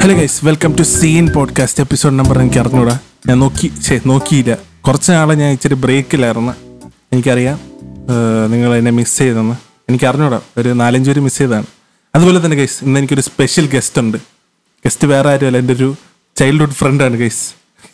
Hello guys welcome to scene podcast episode number എനിക്ക് അറിഞ്ഞൂടാ ഞാൻ നോക്കി ശേ നോക്കിയില്ല കുറച്ച് നാളെ ഞാൻ ഇച്ചിരി ബ്രേക്കിലായിരുന്നു എനിക്കറിയാം ഏഹ്, നിങ്ങൾ എന്നെ മിസ് ചെയ്തെന്ന് എനിക്ക് അറിഞ്ഞൂടാ ഒരു നാലഞ്ച് പേര് മിസ് ചെയ്തതാണ് അതുപോലെ തന്നെ ഗൈസ് ഇന്ന് എനിക്കൊരു സ്പെഷ്യൽ ഗസ്റ്റ് ഉണ്ട് ഗസ്റ്റ് വേറെ ആരുമല്ല എൻ്റെ ഒരു ചൈൽഡ്ഹുഡ് ഫ്രണ്ടാണ് ഗൈസ്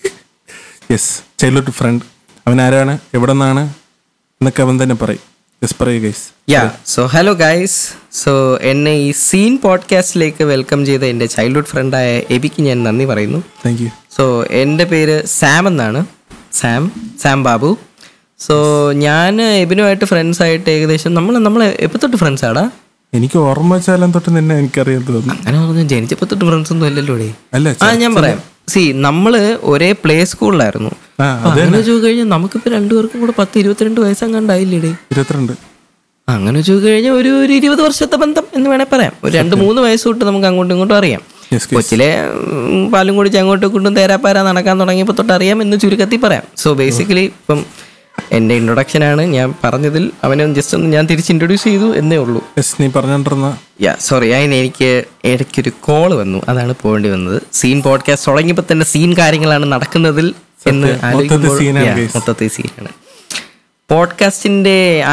യെസ് ചൈൽഡ്ഹുഡ് ഫ്രണ്ട് അവൻ ആരാണ് എവിടെ നിന്നാണ് എന്നൊക്കെ അവൻ തന്നെ പറയും യെസ് പറയൂ guys yeah so hello guys so എന്നെ ഈ സീൻ പോഡ്കാസ്റ്റിലേക്ക് വെൽക്കം ചെയ്ത എൻ്റെ ചൈൽഡ്ഹുഡ് ഫ്രണ്ടായ എബിക്ക് ഞാൻ നന്ദി പറയുന്നു താങ്ക് യു സോ എൻ്റെ പേര് സാം എന്നാണ് സാം സാം ബാബു സോ ഞാൻ എബിനുമായിട്ട് ഫ്രണ്ട്സ് ആയിട്ട് ഏകദേശം നമ്മൾ നമ്മൾ എപ്പോൾ തൊട്ട് ഫ്രണ്ട്സ് ആടാ എനിക്ക് ഓർമ്മ വെച്ചാലും തൊട്ട് നിന്നെ എനിക്കറിയാൻ തോന്നുന്നു അങ്ങനെ പറഞ്ഞു ജനിച്ചപ്പോൾ തൊട്ട് ഫ്രണ്ട്സ് ഒന്നും അല്ലല്ലോ ഇവിടെ അല്ല ആ ഞാൻ പറയാം സി നമ്മള് ഒരേ പ്ലേ സ്കൂളിലായിരുന്നു ആ അപ്പൊ അങ്ങനെ വെച്ച് കഴിഞ്ഞാൽ നമുക്കിപ്പോൾ രണ്ടുപേർക്കും കൂടെ പത്ത് ഇരുപത്തിരണ്ട് വയസ്സങ്ങാണ്ടായില്ലേ ഇരുപത്തിരണ്ട് അങ്ങനെ വെച്ച് കഴിഞ്ഞാൽ ഒരു ഒരു ഇരുപത് വർഷത്തെ ബന്ധം എന്ന് വേണേൽ പറയാം ഒരു രണ്ട് മൂന്ന് വയസ്സ് തൊട്ട് നമുക്ക് അങ്ങോട്ടും ഇങ്ങോട്ടും അറിയാം Yes, yes. കൊച്ചിലെ ഉം, പാലും കുടിച്ച് അങ്ങോട്ടും ഇങ്ങോട്ടും തേരാപ്പാര നടക്കാൻ തുടങ്ങിയപ്പോൾ തൊട്ട് അറിയാം എന്ന് ചുരുക്കത്തിൽ പറയാം സോ ബേസിക്കലി ഇപ്പം എൻ്റെ ഇൻട്രൊഡക്ഷൻ ആണ് ഞാൻ പറഞ്ഞതിൽ അവനെ ജസ്റ്റ് ഒന്ന് ഞാൻ തിരിച്ച് ഇൻട്രൊഡ്യൂസ് ചെയ്തു എന്നേ ഉള്ളൂ യെസ് നീ പറഞ്ഞോണ്ടിരുന്ന യാ സോറി അതിന് എനിക്ക് ഇടയ്ക്കൊരു കോൾ വന്നു അതാണ് പോകേണ്ടി വന്നത് സീൻ പോഡ്കാസ്റ്റ് തുടങ്ങിയപ്പോൾ തന്നെ സീൻ കാര്യങ്ങളാണ് നടക്കുന്നതിൽ എന്ന് മൊത്തത്തിൽ ആലോചിക്കുമ്പോൾ scene ആണ് Yeah, guys. മൊത്തത്തിൽ സീനാണ് പോഡ്കാസ്റ്റിന്റെ ആ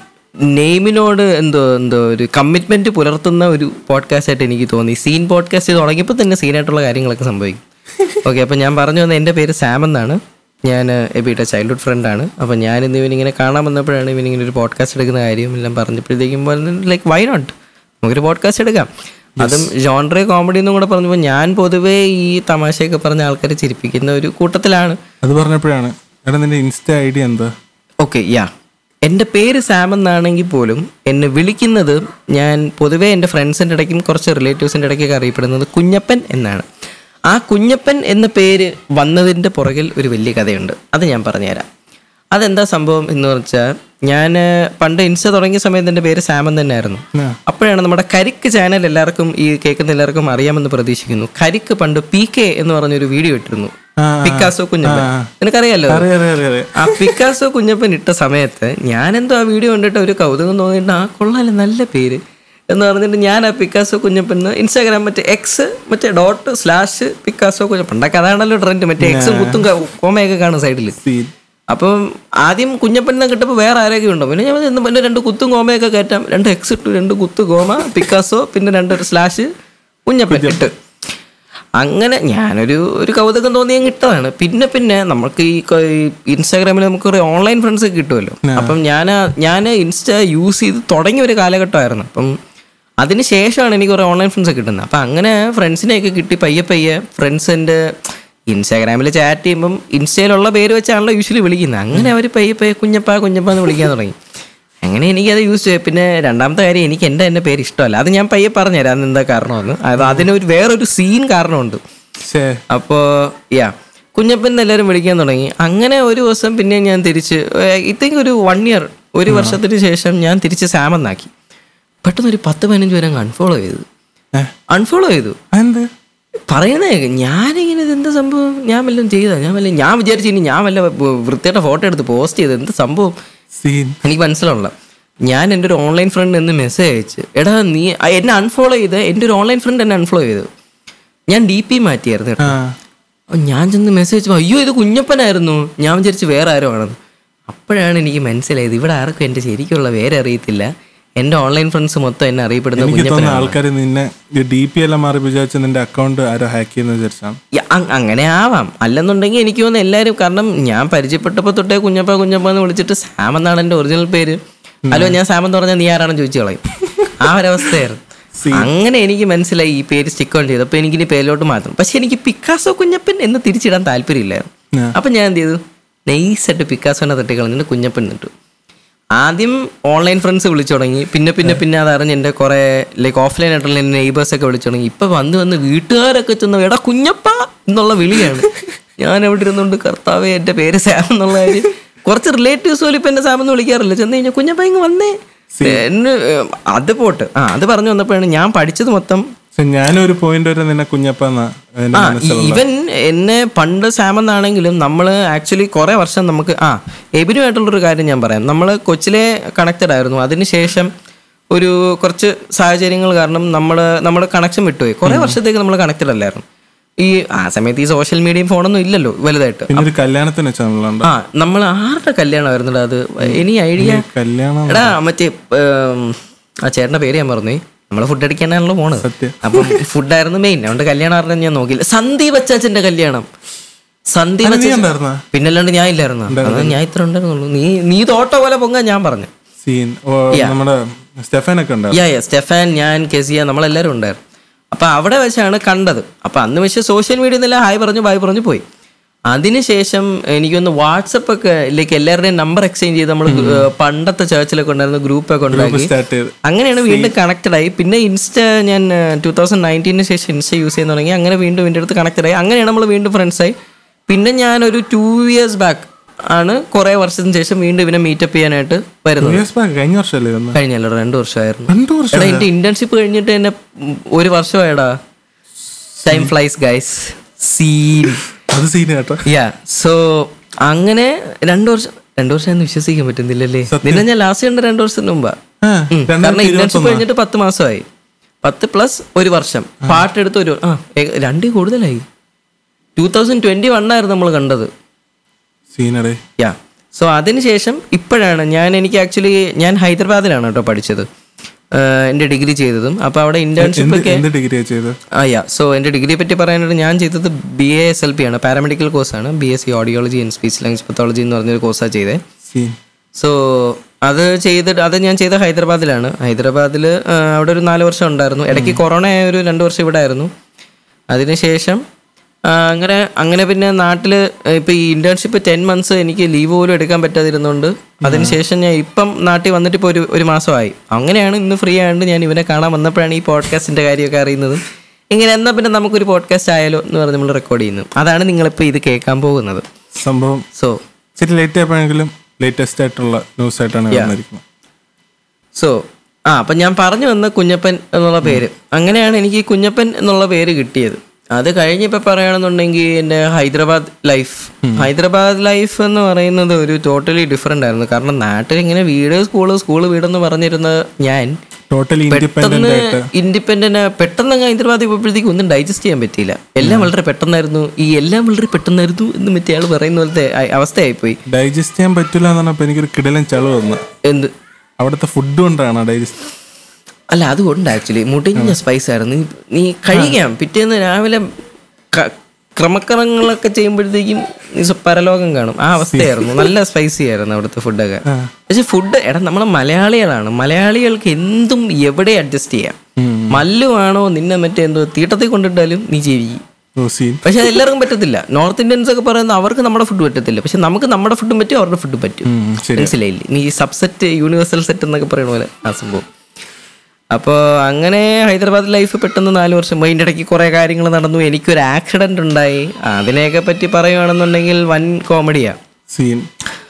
നെയിമിനോട് എന്തോ എന്തോ ഒരു കമ്മിറ്റ്മെന്റ് പുലർത്തുന്ന ഒരു പോഡ്കാസ്റ്റ് ആയിട്ട് എനിക്ക് തോന്നി സീൻ പോഡ്കാസ്റ്റ് തുടങ്ങിയപ്പോൾ തന്നെ സീനായിട്ടുള്ള കാര്യങ്ങളൊക്കെ സംഭവിക്കും ഓക്കെ അപ്പോൾ ഞാൻ പറഞ്ഞു വന്ന എൻ്റെ പേര് സാം എന്നാണ് ഞാൻ എബിയുടെ ചൈൽഡ്ഹുഡ് ഫ്രണ്ടാണ് അപ്പോൾ ഞാൻ ഇന്ന് ഇവനിങ്ങനെ കാണാൻ വന്നപ്പോഴാണ് ഇവനിങ്ങനെ ഒരു പോഡ്കാസ്റ്റ് എടുക്കുന്ന കാര്യം എല്ലാം പറഞ്ഞപ്പോഴത്തേക്കും ലൈക്ക് വൈ നോട്ട് നമുക്കൊരു പോഡ്കാസ്റ്റ് എടുക്കാം അതും ജോൺട്രെ കോമഡി എന്നും കൂടെ പറഞ്ഞപ്പോൾ ഞാൻ പൊതുവേ ഈ തമാശയൊക്കെ പറഞ്ഞ ആൾക്കാരെ ചിരിപ്പിക്കുന്ന ഒരു കൂട്ടത്തിലാണ് അത് പറഞ്ഞപ്പോഴാണ് എടാ നിന്റെ ഇൻസ്റ്റ ഐ ഡി എന്താ ഓക്കെ യാ എൻ്റെ പേര് സാം എന്നാണെങ്കിൽ പോലും എന്നെ വിളിക്കുന്നത് ഞാൻ പൊതുവേ എൻ്റെ ഫ്രണ്ട്സിൻ്റെ ഇടയ്ക്കും കുറച്ച് റിലേറ്റീവ്സിൻ്റെ ഇടയ്ക്കൊക്കെ അറിയപ്പെടുന്നത് കുഞ്ഞപ്പൻ എന്നാണ് ആ കുഞ്ഞപ്പൻ എന്ന പേര് വന്നതിൻ്റെ പുറകിൽ ഒരു വലിയ കഥയുണ്ട് അത് ഞാൻ പറഞ്ഞുതരാം അതെന്താ സംഭവം എന്ന് വെച്ചാൽ ഞാൻ പണ്ട് ഇൻസ്റ്റ തുടങ്ങിയ സമയത്ത് എൻ്റെ പേര് സാമൻ തന്നെയായിരുന്നു ആ. അപ്പോഴാണ് നമ്മുടെ കരിക്ക് ചാനൽ എല്ലാവർക്കും ഈ കേൾക്കുന്ന എല്ലാവർക്കും അറിയാമെന്ന് പ്രതീക്ഷിക്കുന്നു കരിക്ക് പണ്ട് പി കെ എന്ന് പറഞ്ഞൊരു വീഡിയോ ഇട്ടിരുന്നു ആ, ആ. പിക്കാസോ കുഞ്ഞപ്പൻ ആ, ആ. നിനക്കറിയാലോ അറിയാം അറിയാം അറിയാം അറിയാം ആ പിക്കാസോ കുഞ്ഞപ്പൻ ഇട്ട സമയത്ത് ഞാനെന്തോ ആ വീഡിയോ കണ്ടിട്ട് ഒരു കൗതുകം തോന്നിയിട്ട് ആ കൊള്ളാല്ലേ നല്ല പേര് എന്ന് പറഞ്ഞിട്ട് ഞാൻ ആ പിക്കാസോ കുഞ്ഞപ്പൻ ഇൻസ്റ്റാഗ്രാം മറ്റേ എക്സ് മറ്റേ ഡോട്ട് സ്ലാഷ് പിക്കാസോ കുഞ്ഞപ്പൻ പണ്ടൊക്കെ അതാണല്ലോ ട്രെൻഡ് മറ്റേ എക്സും കുത്തും ക- കോമയൊക്കെ കാണും സൈഡിൽ സീൻ അപ്പം ആദ്യം കുഞ്ഞപ്പൻ എന്ന് കിട്ടപ്പോൾ വേറെ ആരൊക്കെ ഉണ്ടോ പിന്നെ ഞാൻ പറഞ്ഞു, പിന്നെ രണ്ട് കുത്തും കോമയൊക്കെ കയറ്റാം രണ്ട് എക്സ് ഇട്ടു രണ്ട് കുത്ത് കോമ പിക്കാസോ പിന്നെ രണ്ട് സ്ലാഷ് കുഞ്ഞപ്പൻ ഇട്ട് അങ്ങനെ ഞാനൊരു ഒരു കൗതുകം തോന്നി അങ്ങ് ഇട്ടതാണ് പിന്നെ പിന്നെ നമുക്ക് ഈ ക- ഈ ഇൻസ്റ്റാഗ്രാമിൽ നമുക്ക് കുറേ ഓൺലൈൻ ഫ്രണ്ട്സ് ഒക്കെ കിട്ടുമല്ലോ അപ്പം ഞാൻ ഞാൻ ഇൻസ്റ്റ യൂസ് ചെയ്ത് തുടങ്ങിയ ഒരു കാലഘട്ടമായിരുന്നു അപ്പം അതിന് ശേഷമാണ് എനിക്ക് കുറേ ഓൺലൈൻ ഫ്രണ്ട്സ് ഒക്കെ കിട്ടുന്നത് അപ്പം അങ്ങനെ ഫ്രണ്ട്സിനെയൊക്കെ കിട്ടി പയ്യെ പയ്യെ ഫ്രണ്ട്സിൻ്റെ ഇൻസ്റ്റാഗ്രാമിൽ ചാറ്റ് ചെയ്യുമ്പം ഇൻസ്റ്റയിലുള്ള പേര് വെച്ചാണല്ലോ യൂഷ്വലി വിളിക്കുന്നത് അങ്ങനെ അവർ പയ്യെ പയ്യെ കുഞ്ഞപ്പ കുഞ്ഞപ്പ എന്ന് വിളിക്കാൻ തുടങ്ങി അങ്ങനെ എനിക്കത് യൂസ് ചെയ്യും പിന്നെ രണ്ടാമത്തെ കാര്യം എനിക്ക് എൻ്റെ എൻ്റെ പേര് ഇഷ്ടമല്ല അത് ഞാൻ പയ്യെ പറഞ്ഞുതരാം അത് എന്താ കാരണമെന്ന് അത് അതിനൊരു വേറൊരു സീൻ കാരണമുണ്ട് ശേ അപ്പോൾ യാ കുഞ്ഞപ്പൻ എന്ന് എല്ലാവരും വിളിക്കാൻ തുടങ്ങി അങ്ങനെ ഒരു ദിവസം പിന്നെ ഞാൻ തിരിച്ച് ഐ തിങ്ക് ഒരു വൺ ഇയർ ഒരു വർഷത്തിന് ശേഷം ഞാൻ തിരിച്ച് സാമെന്നാക്കി പെട്ടെന്ന് ഒരു പത്ത് പതിനഞ്ച് പേരെ അൺഫോളോ ചെയ്തു ഏ അൺഫോളോ ചെയ്തു അതെന്ത് പറയുന്നേ ഞാനിങ്ങനെ ഇത് എന്താ സംഭവം ഞാൻ വല്ലതും ചെയ്താ ഞാൻ വല്ല ഞാൻ വിചാരിച്ചു ഇനി ഞാൻ വല്ല വൃത്തിയായിട്ട ഫോട്ടോ എടുത്ത് പോസ്റ്റ് ചെയ്ത് എന്ത് സംഭവം സീൻ എനിക്ക് മനസ്സിലുള്ള ഞാൻ എൻ്റെ ഒരു ഓൺലൈൻ ഫ്രണ്ട് എന്ന് മെസ്സേജ് അയച്ച് എടാ നീ ആ, എന്നെ അൺഫോളോ ചെയ്ത് എൻ്റെ ഒരു ഓൺലൈൻ ഫ്രണ്ട് എന്നെ അൺഫോളോ ചെയ്തു ഞാൻ ഡി പി മാറ്റിയായിരുന്നു കേട്ടോ ആ അപ്പോൾ ഞാൻ ചെന്ന് മെസ്സേജ് അയ്യോ ഇത് കുഞ്ഞപ്പനായിരുന്നു ഞാൻ വിചാരിച്ച് വേറെ ആരോ ആണെന്ന് അപ്പോഴാണ് എനിക്ക് മനസ്സിലായത് ഇവിടെ ആർക്കും എൻ്റെ ശരിക്കുള്ള പേര് അറിയത്തില്ല എൻ്റെ ഓൺലൈൻ ഫ്രണ്ട്സ് മൊത്തം എന്നെ അറിയപ്പെടുന്ന എനിക്ക് തോന്നുന്നു കുഞ്ഞപ്പനാണ് ആൾക്കാർ നിന്നെ ഡി പി എല്ലാം മാറി വിചാരിച്ച് നിന്റെ അക്കൗണ്ട് ആരോ ഹാക്ക് ചെയ്യുന്ന വിചാരിച്ചാണ് യ- അ- അങ്ങനെ ആവാം അല്ലെന്നുണ്ടെങ്കിൽ എനിക്ക് തോന്നുന്നു എല്ലാവരും കാരണം ഞാൻ പരിചയപ്പെട്ടപ്പോൾ തൊട്ടേ കുഞ്ഞപ്പ കുഞ്ഞപ്പ എന്ന് വിളിച്ചിട്ട് സാം എന്നാണ് എൻ്റെ ഒറിജിനൽ പേര് ഹലോ ഞാൻ സാം എന്ന് പറഞ്ഞാൽ നീ ആരാണെന്ന് ചോദിച്ചു കളയും ആ ഒരവസ്ഥയായിരുന്നു അങ്ങനെ എനിക്ക് മനസ്സിലായി ഈ പേര് സ്റ്റിക്ക് ഓൺ ചെയ്തു അപ്പോൾ എനിക്കിനി പേരിലോട്ട് മാറ്റും പക്ഷെ എനിക്ക് പിക്കാസോ കുഞ്ഞപ്പൻ എന്ന് തിരിച്ചിടാൻ താല്പര്യമില്ലായിരുന്നു ആ. അപ്പം ഞാൻ എന്ത് ചെയ്തു നൈസായിട്ട് പിക്കാസോനെ തട്ടിക്കളഞ്ഞിട്ട് കുഞ്ഞപ്പൻ നിട്ടു ആദ്യം ഓൺലൈൻ ഫ്രണ്ട്സ് വിളിച്ചു തുടങ്ങി പിന്നെ പിന്നെ പിന്നെ അതറിഞ്ഞ് എൻ്റെ കുറേ ലൈക്ക് ഓഫ്ലൈൻ ആയിട്ടുള്ള എൻ്റെ നെയ്ബേഴ്സ് ഒക്കെ വിളിച്ചു തുടങ്ങി ഇപ്പം വന്ന് വന്ന് വീട്ടുകാരൊക്കെ ചെന്ന് എടാ കുഞ്ഞപ്പ എന്നുള്ള വിളിയാണ് ഞാൻ എവിടെ ഇരുന്നുകൊണ്ട് കർത്താവേ എൻ്റെ പേര് സാം എന്നുള്ള കാര്യം കുറച്ച് റിലേറ്റീവ്സ് പോലും ഇപ്പം എന്നെ സാം എന്ന് വിളിക്കാറില്ല ചെന്ന് കഴിഞ്ഞാൽ കുഞ്ഞപ്പ ഇങ്ങ് വന്നേ എന്നെ ഏർ, അത് പോട്ട് ആ അത് പറഞ്ഞു വന്നപ്പോഴാണ് ഞാൻ പഠിച്ചത് മൊത്തം പക്ഷെ ഞാനൊരു പോയിന്റ് വരെ നിന്നെ കുഞ്ഞപ്പന്നാ എന്റെ ആ മനസ്സിലുള്ള ഇവൻ എന്നെ പണ്ട് സാമെന്നാണെങ്കിലും നമ്മൾ ആക്ച്വലി കുറേ വർഷം നമുക്ക് ആ എബിനുമായിട്ടുള്ളൊരു കാര്യം ഞാൻ പറയാം നമ്മൾ കൊച്ചിലെ കണക്റ്റഡ് ആയിരുന്നു അതിനുശേഷം ഒരു കുറച്ച് സാഹചര്യങ്ങൾ കാരണം നമ്മുടെ നമ്മുടെ കണക്ഷൻ വിട്ടുപോയി കുറേ വർഷത്തേക്ക് നമ്മൾ കണക്റ്റഡ് അല്ലായിരുന്നു ഈ ആ സമയത്ത് ഈ സോഷ്യൽ മീഡിയയും ഫോണൊന്നും ഇല്ലല്ലോ വലുതായിട്ട് പിന്നെ ഒരു കല്യാണത്തിന് ചാനലുണ്ട് ആ നമ്മൾ ആരുടെ കല്യാണമായിരുന്നുടാ അത് ഇനി ഐഡിയ കല്യാണം എടാ മറ്റേ ഏം, ആ ചേട്ടന്റെ പേര് ഞാൻ പറഞ്ഞു നമ്മള് ഫുഡ് അടിക്കാനാണല്ലോ പോണത് സത്യം. അപ്പം ഫുഡായിരുന്നു മെയിൻ അതുകൊണ്ട് കല്യാണം അറിഞ്ഞാൽ ഞാൻ നോക്കിയില്ല സന്ദീപ് അച്ചാച്ചന്റെ കല്യാണം സന്ദീപ് നീ അച്ചാച്ചൻ ഉണ്ടായിരുന്ന പിന്നല്ലാണ്ട് ഞാൻ ഇല്ലായിരുന്നു അത് ഞാൻ ഇത്ര ഉണ്ടായിരുന്നുള്ളൂ നീ നീ തോട്ട പോലെ പൊങ്ങാൻ ഞാൻ പറഞ്ഞു സീൻ ഓ നമ്മുടെ സ്റ്റെഫനൊക്കെ ഉണ്ടായിരുന്നു യാ യാ സ്റ്റെഫാൻ ഞാൻ കെസിയ നമ്മളെല്ലാവരും ഉണ്ടായിരുന്നു അപ്പൊ അവിടെ വെച്ചാണ് കണ്ടത് അപ്പൊ അന്ന് പക്ഷേ സോഷ്യൽ മീഡിയയിൽ നിന്നെല്ലാം ഹായ് പറഞ്ഞു ബായ് പറഞ്ഞു പോയി അതിനുശേഷം എനിക്കൊന്ന് വാട്സപ്പ് ഒക്കെ ലൈക്ക് എല്ലാവരുടെയും നമ്പർ എക്സ്ചേഞ്ച് ചെയ്ത് നമ്മൾ പണ്ടത്തെ ചേർച്ചിലൊക്കെ ഉണ്ടായിരുന്ന ഗ്രൂപ്പൊക്കെ ഉണ്ടാക്കി സ്റ്റാർട്ട് ചെയ്ത് അങ്ങനെയാണ് വീണ്ടും കണക്റ്റഡ് ആയി പിന്നെ ഇൻസ്റ്റ ഞാൻ ടൂ തൗസൻഡ് നയൻറ്റീന് ശേഷം ഇൻസ്റ്റ യൂസ് ചെയ്യാൻ തുടങ്ങി അങ്ങനെ വീണ്ടും എൻ്റെ അടുത്ത് കണക്റ്റഡ് ആയി അങ്ങനെയാണ് നമ്മൾ വീണ്ടും friends ആയി പിന്നെ ഞാനൊരു ടു ഇയേഴ്സ് ബാക്ക് ആണ് കുറേ വർഷത്തിന് ശേഷം വീണ്ടും ഇവനെ മീറ്റപ്പ് ചെയ്യാനായിട്ട് വരുന്നത് years back, കഴിഞ്ഞ വർഷമല്ലേ വന്നത് കഴിഞ്ഞല്ലോ രണ്ട് വർഷമായിരുന്നു രണ്ടു വർഷം എടാ എന്റെ ഇന്റേൺഷിപ്പ് കഴിഞ്ഞിട്ട് എന്നെ ഉം, ഒരു വർഷമായടാ ടൈം ഫ്ലൈസ് ഗൈസ് സീൻ അത് സീൻ കേട്ടോ യാ സോ അങ്ങനെ രണ്ടു വർഷം രണ്ടു വർഷം എന്ന് വിശ്വസിക്കാൻ പറ്റുന്നില്ലല്ലേ നിന്നെ ഞാൻ ലാസ്റ്റ് കണ്ട രണ്ടു വർഷത്തിന് മുമ്പാ ആ, ഉം. കാരണം രണ്ടായിരത്തി ഇന്റേൺഷിപ്പ് കഴിഞ്ഞിട്ട് പത്ത് മാസമായി പത്ത് പ്ലസ് ഒരു വർഷം പാട്ടെടുത്ത് ഒരു ആ ഏക- രണ്ടിൽ കൂടുതലായി ടൂ തൗസൻഡ് ട്വന്റി വൺ ആയിരുന്നു നമ്മൾ കണ്ടത് സീനടേ യാ സോ അതിനുശേഷം ഇപ്പോഴാണ് ഞാൻ എനിക്ക് ആക്ച്വലി ഞാൻ ഹൈദരാബാദിലാണ് കേട്ടോ പഠിച്ചത് ആഹ് എൻ്റെ ഡിഗ്രി ചെയ്തതും അപ്പോൾ അവിടെ ഇന്റേൺഷിപ്പ് എന്ത് ഒക്കെ എന്ത് ഡിഗ്രിയാ ചെയ്ത് ആ യാ സോ എൻ്റെ ഡിഗ്രിയെ പറ്റി പറയാനായിട്ട് ഞാൻ ചെയ്തത് B A S L P ആണ് പാരാമെഡിക്കൽ കോഴ്സാണ് B S C audiology and speech language pathology എന്ന് പറഞ്ഞൊരു കോഴ്സാണ് ചെയ്തത് സീൻ സോ അത് ചെയ്തിട്ട് അത് ഞാൻ ചെയ്ത ഹൈദരാബാദിലാണ് ഹൈദരാബാദിൽ അവിടെ ഒരു നാല് വർഷം ഉണ്ടായിരുന്നു ഇടയ്ക്ക് കൊറോണ ആയ ഒരു രണ്ട് വർഷം ഇവിടെ ആയിരുന്നു അതിനുശേഷം ആ, അങ്ങനെ അങ്ങനെ പിന്നെ നാട്ടിൽ ഇപ്പം ഈ ഇന്റേൺഷിപ്പ് ടെൻ മന്ത്സ് എനിക്ക് ലീവ് പോലും എടുക്കാൻ പറ്റാതിരുന്നുകൊണ്ട് അതിനുശേഷം ഞാൻ ഇപ്പം നാട്ടിൽ വന്നിട്ട് ഇപ്പോൾ ഒരു ഒരു മാസമായി അങ്ങനെയാണ് ഇന്ന് ഫ്രീ ആയതുകൊണ്ട് ഞാൻ ഇവനെ കാണാൻ വന്നപ്പോഴാണ് ഈ പോഡ്കാസ്റ്റിൻ്റെ കാര്യമൊക്കെ അറിയുന്നത് ഇങ്ങനെ എന്നാൽ പിന്നെ നമുക്കൊരു പോഡ്കാസ്റ്റ് ആയാലോ എന്ന് പറഞ്ഞ് നമ്മൾ റെക്കോർഡ് ചെയ്യുന്നു അതാണ് നിങ്ങളിപ്പോൾ ഇത് കേൾക്കാൻ പോകുന്നത് സംഭവം സോ ഇച്ചിരി ലേറ്റ് ആയപ്പോഴെങ്കിലും ലേറ്റസ്റ്റ് ആയിട്ടുള്ള ന്യൂസ് ആയിട്ടാണ് വന്നിരിക്കുന്നത് സോ ആ അപ്പം ഞാൻ പറഞ്ഞു വന്ന കുഞ്ഞപ്പൻ എന്നുള്ള പേര് അങ്ങനെയാണ് എനിക്ക് ഈ കുഞ്ഞപ്പൻ എന്നുള്ള പേര് കിട്ടിയത് അത് കഴിഞ്ഞ് ഇപ്പം പറയുകയാണെന്നുണ്ടെങ്കിൽ എൻ്റെ ഹൈദരാബാദ് ലൈഫ് ഹൈദരാബാദ് ലൈഫ് എന്ന് പറയുന്നത് ഒരു ടോട്ടലി ഡിഫറെൻ്റ് ആയിരുന്നു കാരണം നാട്ടിൽ ഇങ്ങനെ വീട് സ്കൂള് സ്കൂള് വീടെന്ന് പറഞ്ഞിരുന്ന ഞാൻ ടോട്ടലി ഇൻഡിപെൻഡന്റ് പെട്ടെന്ന് ആയിട്ട് ഇൻഡിപെൻഡന്റ് പെട്ടെന്ന് അങ്ങ് ഹൈദരാബാദ് പോയപ്പോഴത്തേക്ക് ഒന്നും ഡൈജസ്റ്റ് ചെയ്യാൻ പറ്റിയില്ല എല്ലാം വളരെ പെട്ടെന്നായിരുന്നു ഈ എല്ലാം വളരെ പെട്ടെന്നായിരുന്നു എന്ന് മറ്റേ ആൾ പറയുന്ന പോലത്തെ അ- അവസ്ഥയായിപ്പോയി ഡൈജസ്റ്റ് ചെയ്യാൻ പറ്റില്ല എന്ന് പറഞ്ഞപ്പോൾ എനിക്കൊരു കിടലൻ ചളവ് വന്നു എന്ത് അവിടുത്തെ ഫുഡ് കൊണ്ടാണ് ഡൈജസ്റ്റ് അല്ല അതുകൊണ്ട് ആക്ച്വലി മുടിഞ്ഞ സ്പൈസ് ആയിരുന്നു നീ നീ കഴിക്കാം പിറ്റേന്ന് രാവിലെ ക- ക്രമക്രമങ്ങളൊക്കെ ചെയ്യുമ്പോഴത്തേക്കും നീ സ്വ- പരലോകം കാണും ആ അവസ്ഥയായിരുന്നു നല്ല സ്പൈസി ആയിരുന്നു അവിടുത്തെ ഫുഡൊക്കെ പക്ഷെ ഫുഡ് എടാ നമ്മൾ മലയാളികളാണ് മലയാളികൾക്ക് എന്തും എവിടെ അഡ്ജസ്റ്റ് ചെയ്യാം മല്ലുവാണോ നിന്നെ മറ്റേ എന്തോ തീട്ടത്തിൽ കൊണ്ടിട്ടാലും നീ ജീവിക്കും ഓ സീൻ പക്ഷെ അത് എല്ലാവർക്കും പറ്റത്തില്ല നോർത്ത് ഇന്ത്യൻസ് ഒക്കെ പറയുന്നത് അവർക്ക് നമ്മുടെ ഫുഡ് പറ്റത്തില്ല പക്ഷെ നമുക്ക് നമ്മുടെ ഫുഡും പറ്റും അവരുടെ ഫുഡും പറ്റും ഉം, ശരി മനസ്സിലായില്ലേ നീ സബ്സെറ്റ് യൂണിവേഴ്സൽ സെറ്റ് എന്നൊക്കെ പറയുന്ന പോലെ ആ സംഭവം അപ്പോൾ അങ്ങനെ ഹൈദരാബാദ് ലൈഫ് പെട്ടെന്ന് നാല് വർഷം അതിൻ്റെ ഇടയ്ക്ക് കുറേ കാര്യങ്ങൾ നടന്നു എനിക്കൊരു ആക്സിഡൻ്റ് ഉണ്ടായി അതിനെയൊക്കെ പറ്റി പറയുകയാണെന്നുണ്ടെങ്കിൽ വൻ കോമഡിയാണ് സീൻ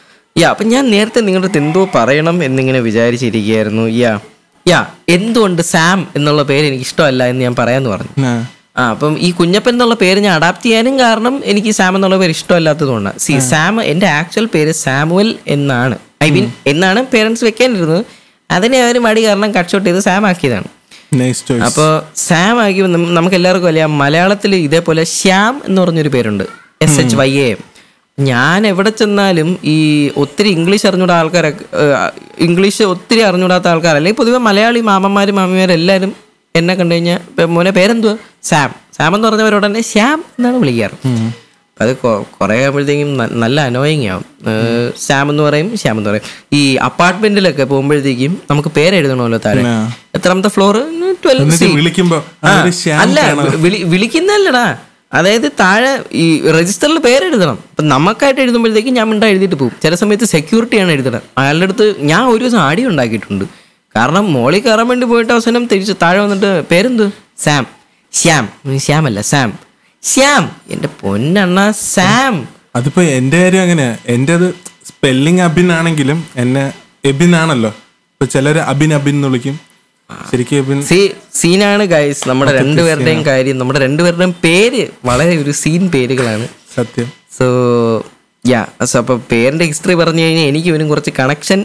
യാ അപ്പം ഞാൻ നേരത്തെ നിങ്ങളുടെ അടുത്ത് എന്തോ പറയണം എന്നിങ്ങനെ വിചാരിച്ചിരിക്കുകയായിരുന്നു യാ യാ എന്തുകൊണ്ട് സാം എന്നുള്ള പേര് എനിക്ക് ഇഷ്ടമല്ല എന്ന് ഞാൻ പറയാമെന്ന് പറഞ്ഞു ആ, ആ അപ്പം ഈ കുഞ്ഞപ്പൻ എന്നുള്ള പേര് ഞാൻ അഡാപ്റ്റ് ചെയ്യാനും കാരണം എനിക്ക് സാം എന്നുള്ള പേര് ഇഷ്ടമല്ലാത്തതുകൊണ്ടാണ് സി സാം എൻ്റെ ആക്ച്വൽ പേര് സാമുവൽ എന്നാണ് ഐ മീൻ എന്നാണ് പേരൻസ് വെക്കാനിരുന്നത് അതിനെ അവർ മടി കാരണം കട്ട് ഷോട്ട് ചെയ്ത് സാം ആക്കിയതാണ് നൈസ് ചോയ്സ് അപ്പോൾ സാം ആക്കി നം- നമുക്ക് എല്ലാവർക്കും അറിയാം മലയാളത്തിൽ ഇതേപോലെ ശ്യാം എന്ന് പറഞ്ഞൊരു പേരുണ്ട് എസ് എച്ച് വൈ എ ഞാൻ എവിടെ ചെന്നാലും ഈ ഒത്തിരി ഇംഗ്ലീഷ് അറിഞ്ഞൂടാ ആൾക്കാരൊക്കെ ഏഹ്, ഇംഗ്ലീഷ് ഒത്തിരി അറിഞ്ഞൂടാത്ത ആൾക്കാർ അല്ലെങ്കിൽ പൊതുവെ മലയാളി മാമന്മാരും മാമിമാരും എല്ലാവരും എന്നെ കണ്ടു കഴിഞ്ഞാൽ ഇപ്പം മോനെ പേരെന്തുവാ സാം സാം എന്ന് പറഞ്ഞവരോട് തന്നെ ശ്യാം എന്നാണ് വിളിക്കാറ് അപ്പം അത് കൊ- കുറേ ആകുമ്പോഴത്തേക്കും ന- നല്ല അനോയിങ് ആവും ഏഹ്, ശ്യാം എന്ന് പറയും ശ്യാം എന്ന് പറയും ഈ അപ്പാർട്ട്മെന്റിലൊക്കെ പോകുമ്പോഴത്തേക്കും നമുക്ക് പേരെഴുതണമല്ലോ താഴെ ആ. എത്രാമത്തെ ഫ്ലോർ ട്വൽവ് എന്നിട്ട് വിളിക്കുമ്പോ അതൊരു ശ്യാം അല്ല കാണാം. വിളി വിളിക്കുന്നല്ലടാ അതായത് താഴെ ഈ രജിസ്റ്ററിൽ പേരെഴുതണം അപ്പം നമുക്കായിട്ട് എഴുതുമ്പോഴത്തേക്കും ഞാൻ മിണ്ട എഴുതിയിട്ട് പോകും ചില സമയത്ത് സെക്യൂരിറ്റിയാണ് എഴുതണം അയാളുടെ അടുത്ത് ഞാൻ ഒരു ദിവസം ആടി ഉണ്ടാക്കിയിട്ടുണ്ട് കാരണം മോളിൽ കയറാൻ വേണ്ടി പോയിട്ട് അവസാനം തിരിച്ച് താഴെ വന്നിട്ട് പേരെന്ത് സാം ശ്യാം ഉം, ശ്യാം അല്ല സാം ശ്യാം എൻ്റെ പൊന്നണ്ണ സാം അതിപ്പോ എന്റെ കാര്യം അങ്ങനെയാ എന്റെ അത് സ്പെല്ലിംഗ് അബിൻ ആണെങ്കിലും എന്നെ എബിൻ ആണല്ലോ ഇപ്പൊ ചിലര് അബിൻ അബിൻ എന്ന് വിളിക്കും ശരിക്കും എബിൻ സീ സീനാണ് ഗൈസ് നമ്മുടെ രണ്ടുപേരുടെയും കാര്യം നമ്മുടെ രണ്ടുപേരുടെയും പേര് വളരെ ഒരു സീൻ പേരുകളാണ് സത്യം സോ യാ സോ അപ്പോൾ പേരിൻ്റെ ഹിസ്റ്ററി പറഞ്ഞു കഴിഞ്ഞാൽ എനിക്ക് ഇവനും കുറച്ച് കണക്ഷൻ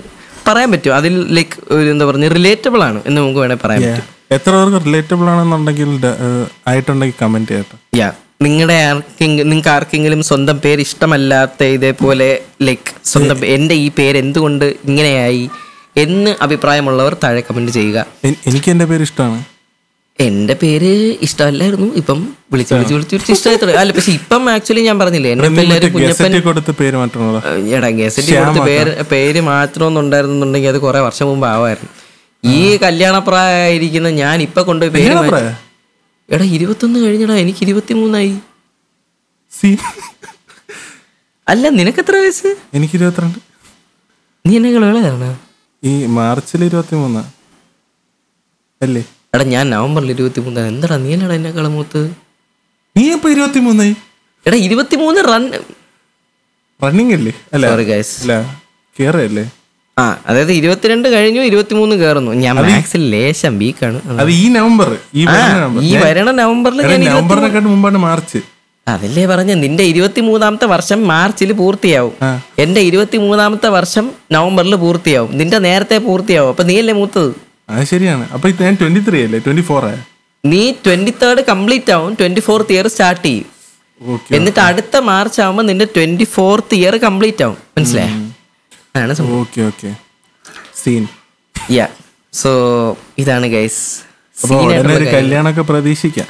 പറയാൻ പറ്റും അതിൽ ലൈക്ക് ഒരു എന്താ പറയുക റിലേറ്റബിൾ ആണ് എന്ന് നമുക്ക് വേണമെങ്കിൽ പറയാൻ പറ്റും എത്ര പേർക്ക് റിലേറ്റബിൾ ആണെന്നുണ്ടെങ്കിൽ ഡ- ഏഹ് ആയിട്ടുണ്ടെങ്കിൽ കമന്റ് ചെയ്യട്ടെ യാ നിങ്ങളുടെ ആർക്കെങ്കിലും നിങ്ങൾക്ക് ആർക്കെങ്കിലും സ്വന്തം പേര് ഇഷ്ടമല്ലാത്ത ഇതേപോലെ ലൈക്ക് സ്വന്തം പേ- എൻ്റെ ഈ പേര് എന്തുകൊണ്ട് ഇങ്ങനെയായി എന്ന് അഭിപ്രായമുള്ളവർ താഴെ കമന്റ് ചെയ്യുക എൻ- എനിക്ക് എൻ്റെ പേര് ഇഷ്ടമാണ് എൻ്റെ പേര് ഇഷ്ടമല്ലായിരുന്നു ഇപ്പം വിളിച്ച് വിളിച്ച് വിളിച്ച് വിളിച്ച് ഇഷ്ടമായി അല്ല പക്ഷെ ഇപ്പം ആക്ച്വലി ഞാൻ പറഞ്ഞില്ലേ എന്നെ ഇപ്പം എല്ലാവരും കുഞ്ഞപ്പൻ ഗസറ്റ് കൊടുത്ത് പേര് മാറ്റണതാ എടാ ഗസറ്റ് കൊടുത്ത് പേര് പേര് മാറ്റണമെന്നുണ്ടായിരുന്നുണ്ടെങ്കിൽ അത് കുറെ വർഷം മുമ്പ് ആവായിരുന്നു ഈ കല്യാണപ്രായമായിരിക്കുന്ന ഞാൻ ഇപ്പൊ കൊണ്ടുപോയി പേര് മാറ്റി- പറയാ എടാ ഇരുപത്തൊന്ന് കഴിഞ്ഞടാ എനിക്ക് ഇരുപത്തിമൂന്നായി സി അല്ല നിനക്ക് എത്ര വയസ്സ് എനിക്ക് ഇരുപത്തിരണ്ട് നീ എന്നെ ഇളയതാണ് ഈ മാർച്ചിൽ ഇരുപത്തി മൂന്നാ അല്ലേ എടാ ഞാൻ നവംബറിൽ ഇരുപത്തി മൂന്നാണ് എന്താടാ നീ എന്നടാ എന്നെ മൂത്ത് നീ ഇപ്പൊ ഇരുപത്തി മൂന്നായി എടാ ഇരുപത്തിമൂന്ന് റൺ റണ്ണിങ് അല്ലേ അല്ല സോറി ഗൈസ് അല്ല കേറല്ലേ ആ അതായത് ഇരുപത്തിരണ്ട് കഴിഞ്ഞു ഇരുപത്തിമൂന്ന് കയറുന്നു ഞാൻ മാക്സിൽ ലേശം വീക്കാണ് അത് ഈ നവംബർ ഈ വരുന്ന നവംബർ ഈ വരണ നവംബറിൽ എടാ, ഞാൻ ഇരുപത്തി- നവംബറിനെക്കാട്ട് മുമ്പാണ് മാർച്ച് അതല്ലേ പറഞ്ഞ നിന്റെ ഇരുപത്തിമൂന്നാമത്തെ വർഷം മാർച്ചിൽ പൂർത്തിയാവും ആ. എന്റെ ഇരുപത്തിമൂന്നാമത്തെ വർഷം നവംബറിൽ പൂർത്തിയാവും നിന്റെ നേരത്തെ പൂർത്തിയാവും അപ്പൊ നീയല്ലേ മൂത്തത് അത് ശരിയാണ് അപ്പൊ ഇത് ഞാൻ ട്വന്റി ത്രീ അല്ലേ ട്വന്റി ഫോർ ആയ നീ ട്വന്റി തേർഡ് കംപ്ലീറ്റ് ആവും ട്വന്റി ഫോർത്ത് ഇയർ സ്റ്റാർട്ട് ചെയ്യും ഓക്കെ എന്നിട്ട് അടുത്ത മാർച്ച് ആവുമ്പോൾ നിന്റെ ട്വന്റി ഫോർത്ത് ഇയർ കംപ്ലീറ്റ് ആവും മനസ്സിലായ ആണ് സംഭവം okay okay scene yeah so ഇതാണ് ഗൈസ് അപ്പൊ ഉടനെ ഒരു കല്യാണമൊക്കെ പ്രതീക്ഷിക്കാം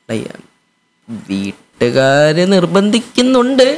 വീട്ടുകാര് നിർബന്ധിക്കുന്നുണ്ട്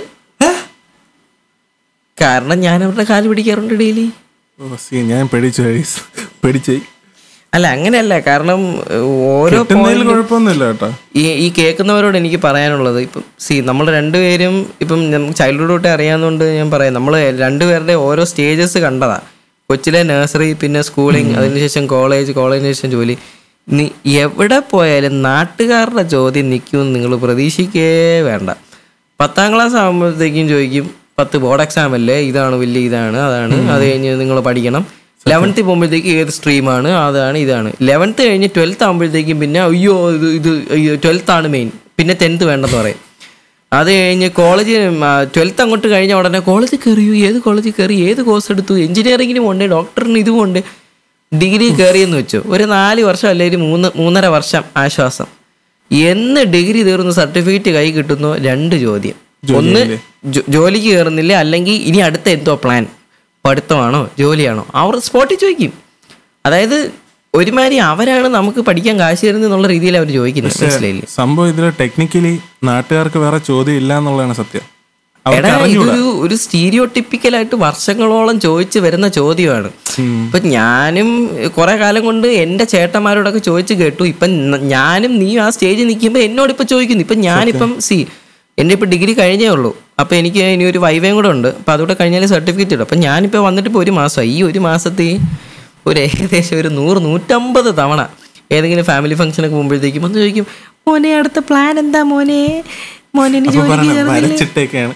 കാരണം ഞാൻ അവരുടെ കാല് പിടിക്കാറുണ്ട് ഡെയിലി ഓ സീൻ ഞാൻ പേടിച്ചു guys. പേടിച്ചേ അല്ല അങ്ങനെയല്ല കാരണം ഏഹ്, ഓരോ കിട്ടുന്നതിൽ കുഴപ്പമൊന്നുമില്ല കേട്ടോ ഈ ഈ കേൾക്കുന്നവരോട് എനിക്ക് പറയാനുള്ളത് ഇപ്പം സി നമ്മൾ രണ്ടുപേരും ഇപ്പം നമുക്ക് ചൈൽഡ്ഹുഡ് തൊട്ടേ അറിയാവുന്നതുകൊണ്ട് ഞാൻ പറയാം നമ്മൾ രണ്ടുപേരുടെ ഓരോ സ്റ്റേജസ് കണ്ടതാ കൊച്ചിലെ നഴ്സറി പിന്നെ സ്കൂളിങ് അതിനുശേഷം കോളേജ് കോളേജിന് ശേഷം ജോലി നീ എവിടെ പോയാലും നാട്ടുകാരുടെ ചോദ്യം നിൽക്കുമെന്ന് നിങ്ങൾ പ്രതീക്ഷിക്കേ വേണ്ട പത്താം ക്ലാസ് ആകുമ്പോഴത്തേക്കും ചോദിക്കും പത്ത് ബോർഡ് എക്സാം അല്ലേ ഇതാണ് വലിയ ഇതാണ് അതാണ് അത് കഴിഞ്ഞ് നിങ്ങൾ പഠിക്കണം ലെവൻത്തിൽ പോകുമ്പോഴത്തേക്ക് ഏത് സ്ട്രീമാണ് അതാണ് ഇതാണ് ലെവൻത്ത് കഴിഞ്ഞ് ട്വൽത്ത് ആകുമ്പോഴത്തേക്കും പിന്നെ അയ്യോ ഇത് ഇത് ട്വൽത്ത് ആണ് മെയിൻ പിന്നെ ടെൻത്ത് വേണ്ടെന്ന് പറയും അത് കഴിഞ്ഞ് കോളേജ് ട്വൽത്ത് അങ്ങോട്ട് കഴിഞ്ഞ ഉടനെ കോളേജിൽ കയറിയോ ഏത് കോളേജിൽ കയറി ഏത് കോഴ്സ് എടുത്തു എഞ്ചിനീയറിങ്ങിന് പോണ്ടേ ഡോക്ടറിന് ഇത് പോണ്ടേ ഡിഗ്രി കയറിയെന്ന് വെച്ചു ഒരു നാല് വർഷം അല്ലെങ്കിൽ മൂന്ന് മൂന്നര വർഷം ആശ്വാസം എന്ന് ഡിഗ്രി തീർന്ന് സർട്ടിഫിക്കറ്റ് കൈ കിട്ടുന്നു രണ്ട് ചോദ്യം ഒന്ന് ജോ- ജോലിക്ക് കയറുന്നില്ല അല്ലെങ്കിൽ ഇനി അടുത്ത എന്തോ പ്ലാൻ പഠിത്തമാണോ ജോലിയാണോ അവർ സ്പോട്ടിൽ ചോദിക്കും അതായത് ഒരുമാതിരി അവരാണ് നമുക്ക് പഠിക്കാൻ കാശ് തരുന്നത് എന്നുള്ള രീതിയിൽ അവർ ചോദിക്കുന്നത് മനസ്സിലായില്ലേ സംഭവം ഇതിൽ ടെക്നിക്കലി നാട്ടുകാർക്ക് വേറെ ചോദ്യം ഇല്ല എന്നുള്ളതാണ് സത്യം അവർക്ക് എടാ അറിഞ്ഞൂടാ ഇതൊരു ഒരു സ്റ്റീരിയോ ടിപ്പിക്കലായിട്ട് വർഷങ്ങളോളം ചോദിച്ച് വരുന്ന ചോദ്യമാണ് ഇപ്പൊ ഞാനും കുറെ കാലം കൊണ്ട് എന്റെ ചേട്ടന്മാരോടൊക്കെ ചോദിച്ചു കേട്ടു ഇപ്പൊ ന- ഞാനും നീ ആ സ്റ്റേജിൽ നിൽക്കുമ്പോൾ എന്നോട് ഇപ്പൊ ചോദിക്കുന്നു ഇപ്പൊ ഞാനിപ്പം സി എൻ്റെ ഇപ്പൊ ഡിഗ്രി കഴിഞ്ഞേ ഉള്ളൂ അപ്പൊ എനിക്ക് ഇനി ഒരു വൈവയും കൂടെ ഉണ്ട് അപ്പൊ അതുകൂടെ കഴിഞ്ഞാൽ സർട്ടിഫിക്കറ്റ് ഇടും അപ്പൊ ഞാനിപ്പോ വന്നിട്ട് ഇപ്പൊ ഒരു മാസമായി ഈ ഒരു മാസത്തിൽ ഒരു ഏകദേശം ഒരു നൂറ് നൂറ്റമ്പത് തവണ ഏതെങ്കിലും ഫാമിലി ഫംഗ്ഷനൊക്കെ പോകുമ്പോഴത്തേക്കും ഒന്ന് ചോദിക്കും മോനെ അടുത്ത പ്ലാൻ എന്താ മോനെ മോനെ ഇനി അപ്പൊ ജോലിക്ക് പറയണം കയറുന്നില്ലേ?" വരച്ചിട്ടേക്കാണ്